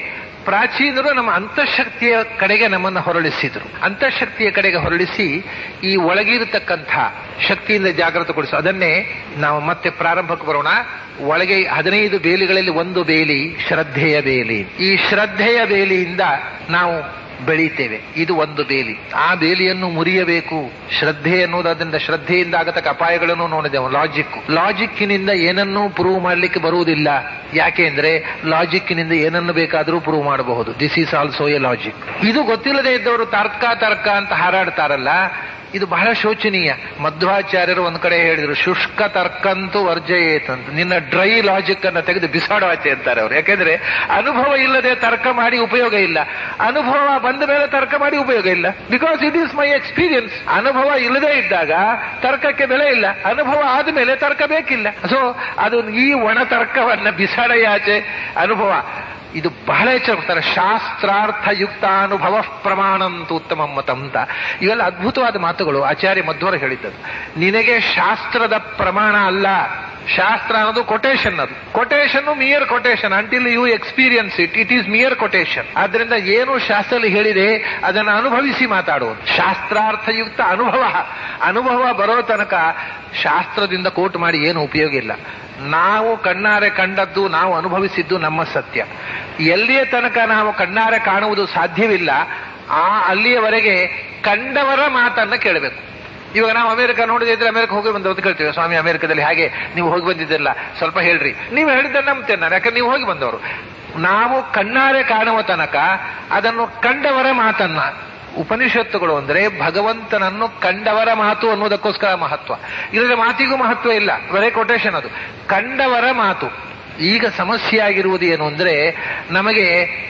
ಪ್ರಾಚೀನರು ನಮ್ಮ ಅಂತಃಶಕ್ತಿಯ ಕಡೆಗೆ ನಮ್ಮನ್ನು ಹೊರಳಿಸಿದ್ರು ಅಂತಃಶಕ್ತಿಯ ಕಡೆಗೆ ಹೊರಳಿಸಿ ಈ ಒಳಗಿರತಕ್ಕಂಥ ಶಕ್ತಿಯಿಂದ ಜಾಗೃತಗೊಳಿಸು ಅದನ್ನೇ ನಾವು ಮತ್ತೆ ಪ್ರಾರಂಭಕ್ಕೆ ಬರೋಣ ಒಳಗೆ ಹದಿನೈದು ಬೇಲಿಗಳಲ್ಲಿ ಒಂದು ಬೇಲಿ ಶ್ರದ್ಧೆಯ ಬೇಲಿ ಈ ಶ್ರದ್ಧೆಯ ಬೇಲಿಯಿಂದ ನಾವು ಬೆಳೀತೇವೆ ಇದು ಒಂದು ಬೇಲಿ ಆ ಬೇಲಿಯನ್ನು ಮುರಿಯಬೇಕು ಶ್ರದ್ಧೆ ಎನ್ನುವುದರಿಂದ ಶ್ರದ್ಧೆಯಿಂದ ಆಗತಕ್ಕ ಅಪಾಯಗಳನ್ನು ನೋಡಿದೆವು ಲಾಜಿಕ್ ಲಾಜಿಕ್ಕಿನಿಂದ ಏನನ್ನೂ ಪ್ರೂವ್ ಮಾಡಲಿಕ್ಕೆ ಬರುವುದಿಲ್ಲ ಯಾಕೆ ಅಂದ್ರೆ ಲಾಜಿಕ್ಕಿನಿಂದ ಏನನ್ನು ಬೇಕಾದರೂ ಪ್ರೂವ್ ಮಾಡಬಹುದು this is also a logic ಇದು ಗೊತ್ತಿಲ್ಲದೆ ಇದ್ದವರು ತರ್ಕ ತರ್ಕ ಅಂತ ಹಾರಾಡ್ತಾರಲ್ಲ ಇದು ಬಹಳ ಶೋಚನೀಯ ಮಧ್ವಾಚಾರ್ಯರು ಒಂದ್ ಕಡೆ ಹೇಳಿದ್ರು ಶುಷ್ಕ ತರ್ಕಂತೂ ವರ್ಜಯೇತ್ ಅಂತ ನಿನ್ನ ಡ್ರೈ ಲಾಜಿಕ್ ಅನ್ನ ತೆಗೆದು ಬಿಸಾಡುವಾಚೆ ಅಂತಾರೆ ಅವರು ಯಾಕೆಂದ್ರೆ ಅನುಭವ ಇಲ್ಲದೆ ತರ್ಕ ಮಾಡಿ ಉಪಯೋಗ ಇಲ್ಲ ಅನುಭವ ಬಂದ ಮೇಲೆ ತರ್ಕ ಮಾಡಿ ಉಪಯೋಗ ಇಲ್ಲ because it is my experience ಅನುಭವ ಇಲ್ಲದೆ ಇದ್ದಾಗ ತರ್ಕಕ್ಕೆ ಬೆಲೆ ಇಲ್ಲ ಅನುಭವ ಆದ್ಮೇಲೆ ತರ್ಕ ಬೇಕಿಲ್ಲ ಸೊ ಅದು ಈ ಒಣ ತರ್ಕವನ್ನ ಬಿಸಾಡೆಯಾಚೆ ಅನುಭವ ಇದು ಬಹಳ ಎಚ್ಚರಿಸ್ತಾರೆ ಶಾಸ್ತ್ರಾರ್ಥ ಯುಕ್ತಾನುಭವ ಪ್ರಮಾಣಂತೂ ಉತ್ತಮ ಮತ ಅಂತ ಇವೆಲ್ಲ ಅದ್ಭುತವಾದ ಮಾತುಗಳು ಆಚಾರ್ಯ ಮಧ್ವರ ಹೇಳಿದ್ದದು ನಿನಗೆ ಶಾಸ್ತ್ರದ ಪ್ರಮಾಣ ಅಲ್ಲ ಶಾಸ್ತ್ರ ಅನ್ನೋದು ಕೊಟೇಶನ್ ಅದು quotation mere quotation until you experience it it is mere quotation ಆದ್ರಿಂದ ಏನು ಶಾಸ್ತ್ರದಲ್ಲಿ ಹೇಳಿದೆ ಅದನ್ನು ಅನುಭವಿಸಿ ಮಾತಾಡುವುದು ಶಾಸ್ತ್ರಾರ್ಥಯುಕ್ತ ಅನುಭವ ಅನುಭವ ಬರೋ ತನಕ ಶಾಸ್ತ್ರದಿಂದ ಕೋಟ್ ಮಾಡಿ ಏನು ಉಪಯೋಗ ಇಲ್ಲ ನಾವು ಕಣ್ಣಾರೆ ಕಂಡದ್ದು ನಾವು ಅನುಭವಿಸಿದ್ದು ನಮ್ಮ ಸತ್ಯ ಎಲ್ಲಿಯ ತನಕ ನಾವು ಕಣ್ಣಾರೆ ಕಾಣುವುದು ಸಾಧ್ಯವಿಲ್ಲ ಆ ಅಲ್ಲಿಯವರೆಗೆ ಕಂಡವರ ಮಾತನ್ನ ಕೇಳಬೇಕು ಇವಾಗ ನಾವು ಅಮೆರಿಕ ನೋಡಿದ್ರೆ ಅಮೆರಿಕ ಹೋಗಿ ಬಂದವರು ಅಂತ ಕೇಳ್ತೀವಿ ಸ್ವಾಮಿ ಅಮೆರಿಕದಲ್ಲಿ ಹಾಗೆ ನೀವು ಹೋಗಿ ಬಂದಿದ್ದಿಲ್ಲ ಸ್ವಲ್ಪ ಹೇಳ್ರಿ ನೀವು ಹೇಳಿದ್ದ ನಂಬ್ತೇನೆ ನಾನು ಯಾಕಂದ್ರೆ ನೀವು ಹೋಗಿ ಬಂದವರು ನಾವು ಕಣ್ಣಾರೆ ಕಾಣುವ ತನಕ ಅದನ್ನು ಕಂಡವರ ಮಾತನ್ನ ಉಪನಿಷತ್ತುಗಳು ಅಂದ್ರೆ ಭಗವಂತನನ್ನು ಕಂಡವರ ಮಾತು ಅನ್ನೋದಕ್ಕೋಸ್ಕರ ಮಹತ್ವ ಇಲ್ಲದ್ರೆ ಮಾತಿಗೂ ಮಹತ್ವ ಇಲ್ಲ ಬರೇ ಕೊಟೇಶನ್ ಅದು ಕಂಡವರ ಮಾತು ಈಗ ಸಮಸ್ಯೆ ಆಗಿರುವುದು ಏನು ಅಂದ್ರೆ ನಮಗೆ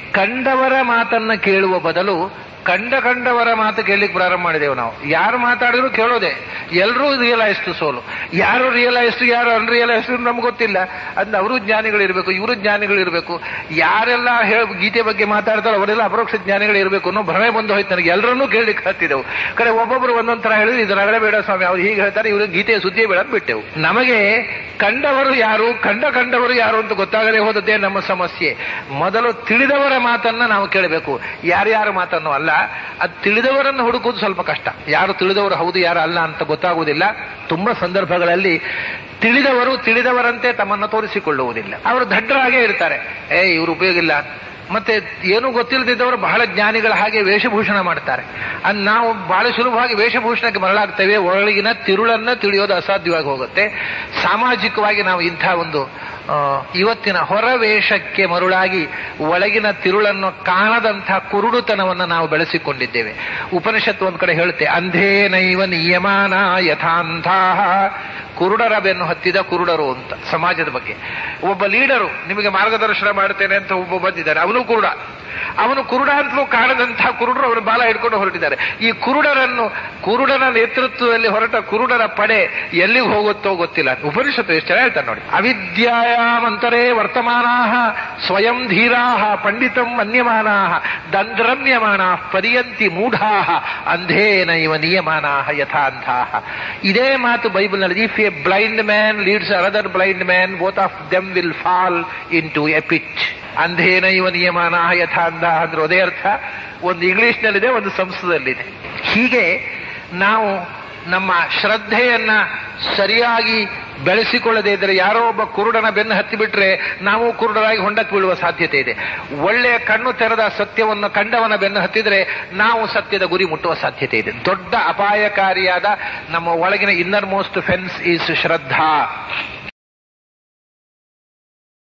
ಕಂಡವರ ಮಾತನ್ನ ಕೇಳುವ ಬದಲು ಕಂಡ ಕಂಡವರ ಮಾತು ಕೇಳಲಿಕ್ಕೆ ಪ್ರಾರಂಭ ಮಾಡಿದೆವು ನಾವು ಯಾರು ಮಾತಾಡಿದ್ರು ಕೇಳೋದೆ ಎಲ್ಲರೂ ರಿಯಲೈಸ್ಡ್ ಸೋಲು ಯಾರು ರಿಯಲೈಸ್ಡ್ ಯಾರು ಅನ್ರಿಯಲೈಸ್ಡ್ ನಮ್ಗೆ ಗೊತ್ತಿಲ್ಲ ಅಂದ್ರೆ ಅವರು ಜ್ಞಾನಿಗಳಿರ್ಬೇಕು ಇವರು ಜ್ಞಾನಿಗಳಿರ್ಬೇಕು ಯಾರೆಲ್ಲ ಹೇಳ ಗೀತೆ ಬಗ್ಗೆ ಮಾತಾಡ್ತಾರೋ ಅವರೆಲ್ಲ ಅಪರೋಕ್ಷ ಜ್ಞಾನಿಗಳಿರ್ಬೇಕು ಅನ್ನೋ ಭ್ರಮೆ ಬಂದು ಹೋಯ್ತು ನನಗೆ ಎಲ್ಲರನ್ನೂ ಕೇಳಲಿಕ್ಕೆ ಹತ್ತಿದೆವು ಕಡೆ ಒಬ್ಬೊಬ್ರು ಒಂದೊಂದ್ ತರ ಹೇಳಿದ್ರು ಇದು ರಗಳೆ ಬೇಡ ಸ್ವಾಮಿ ಅವ್ರು ಹೀಗೆ ಹೇಳ್ತಾರೆ ಇವರು ಗೀತೆಯ ಸುದ್ದಿಯೇ ಬೇಡ ಅಂತ ಬಿಟ್ಟೆವು ನಮಗೆ ಕಂಡವರು ಯಾರು ಕಂಡ ಕಂಡವರು ಯಾರು ಅಂತ ಗೊತ್ತಾಗದೆ ಹೋದದ್ದೇ ನಮ್ಮ ಸಮಸ್ಯೆ ಮೊದಲು ತಿಳಿದವರ ಮಾತನ್ನ ನಾವು ಕೇಳಬೇಕು ಯಾರ್ಯಾರ ಮಾತನ್ನು ಅಲ್ಲ ಅದು ತಿಳಿದವರನ್ನು ಹುಡುಕುವುದು ಸ್ವಲ್ಪ ಕಷ್ಟ ಯಾರು ತಿಳಿದವರು ಹೌದು ಯಾರು ಅಲ್ಲ ಅಂತ ಗೊತ್ತಾಗುವುದಿಲ್ಲ ತುಂಬಾ ಸಂದರ್ಭಗಳಲ್ಲಿ ತಿಳಿದವರು ತಿಳಿದವರಂತೆ ತಮ್ಮನ್ನು ತೋರಿಸಿಕೊಳ್ಳುವುದಿಲ್ಲ ಅವರು ದಡ್ಡರಾಗೇ ಇರ್ತಾರೆ ಏ ಇವರು ಉಪಯೋಗ ಇಲ್ಲ ಮತ್ತೆ ಏನು ಗೊತ್ತಿಲ್ಲದಿದ್ದವರು ಬಹಳ ಜ್ಞಾನಿಗಳ ಹಾಗೆ ವೇಷಭೂಷಣ ಮಾಡ್ತಾರೆ ಅದ್ ನಾವು ಬಹಳ ಸುಲಭವಾಗಿ ವೇಷಭೂಷಣಕ್ಕೆ ಮರಳಾಗ್ತೇವೆ ಒಳಗಿನ ತಿರುಳನ್ನ ತಿಳಿಯೋದು ಅಸಾಧ್ಯವಾಗಿ ಹೋಗುತ್ತೆ ಸಾಮಾಜಿಕವಾಗಿ ನಾವು ಇಂಥ ಒಂದು ಆ, ಇವತ್ತಿನ ಹೊರ ವೇಷಕ್ಕೆ ಮರುಳಾಗಿ ಒಳಗಿನ ತಿರುಳನ್ನು ಕಾಣದಂಥ ಕುರುಡುತನವನ್ನು ನಾವು ಬೆಳೆಸಿಕೊಂಡಿದ್ದೇವೆ ಉಪನಿಷತ್ತು ಒಂದ್ ಕಡೆ ಹೇಳುತ್ತೆ ಅಂಧೇನೈವ ನಿಯಮಾನ ಯಥಾಂತಹ ಕುರುಡರ ಬೆನ್ನು ಹತ್ತಿದ ಕುರುಡರು ಅಂತ ಸಮಾಜದ ಬಗ್ಗೆ ಒಬ್ಬ ಲೀಡರು ನಿಮಗೆ ಮಾರ್ಗದರ್ಶನ ಮಾಡ್ತೇನೆ ಅಂತ ಒಬ್ಬ ಬಂದಿದ್ದಾರೆ ಅವನು ಕುರುಡ ಅವನು ಕುರುಡ ಅಂತಲೂ ಕಾಣದಂತಹ ಕುರುಡರು ಅವರ ಬಾಲ ಹಿಡ್ಕೊಂಡು ಹೊರಟಿದ್ದಾರೆ ಈ ಕುರುಡರನ್ನು ಕುರುಡನ ನೇತೃತ್ವದಲ್ಲಿ ಹೊರಟ ಕುರುಡರ ಪಡೆ ಎಲ್ಲಿಗೆ ಹೋಗುತ್ತೋ ಗೊತ್ತಿಲ್ಲ ಉಪನಿಷತ್ತು ಎಷ್ಟು ಚೆನ್ನಾಗಿ ಹೇಳ್ತಾರೆ ನೋಡಿ ಅವಿದ್ಯಾಯಾಮಂತರೇ ವರ್ತಮಾನಾ ಸ್ವಯಂ ಧೀರಾ ಪಂಡಿತಂ ಮನ್ಯಮಾನಾ ದಂದ್ರಮ್ಯಮಾನ ಪರ್ಯಂತಿ ಮೂಢಾ ಅಂಧೇನ ಇವ ನಿಯಮಾನಾ ಯಥಾ ಅಂಧಾಹ ಇದೇ ಮಾತು ಬೈಬಲ್ನಲ್ಲಿ if a blind man leads another blind man both of them will fall into a pitch ಅಂಧೇನ ಇವ ನಿಯಮಾನ ಯಥಾ ಅಂಧ ಅಂದ್ರೆ ಅದೇ ಅರ್ಥ ಒಂದು ಇಂಗ್ಲಿಷ್ನಲ್ಲಿದೆ ಒಂದು ಸಂಸ್ಕೃತದಲ್ಲಿದೆ ಹೀಗೆ ನಾವು ನಮ್ಮ ಶ್ರದ್ಧೆಯನ್ನ ಸರಿಯಾಗಿ ಬೆಳೆಸಿಕೊಳ್ಳದೇ ಇದ್ದರೆ ಯಾರೋ ಒಬ್ಬ ಕುರುಡನ ಬೆನ್ನು ಹತ್ತಿ ಬಿಟ್ರೆ ನಾವು ಕುರುಡರಾಗಿ ಹೊಂಡಕ್ಕೆ ಬೀಳುವ ಸಾಧ್ಯತೆ ಇದೆ ಒಳ್ಳೆಯ ಕಣ್ಣು ತೆರೆದ ಸತ್ಯವನ್ನು ಕಂಡವನ ಬೆನ್ನು ಹತ್ತಿದ್ರೆ ನಾವು ಸತ್ಯದ ಗುರಿ ಮುಟ್ಟುವ ಸಾಧ್ಯತೆ ಇದೆ ದೊಡ್ಡ ಅಪಾಯಕಾರಿಯಾದ ನಮ್ಮ ಒಳಗಿನ innermost fence is Shraddha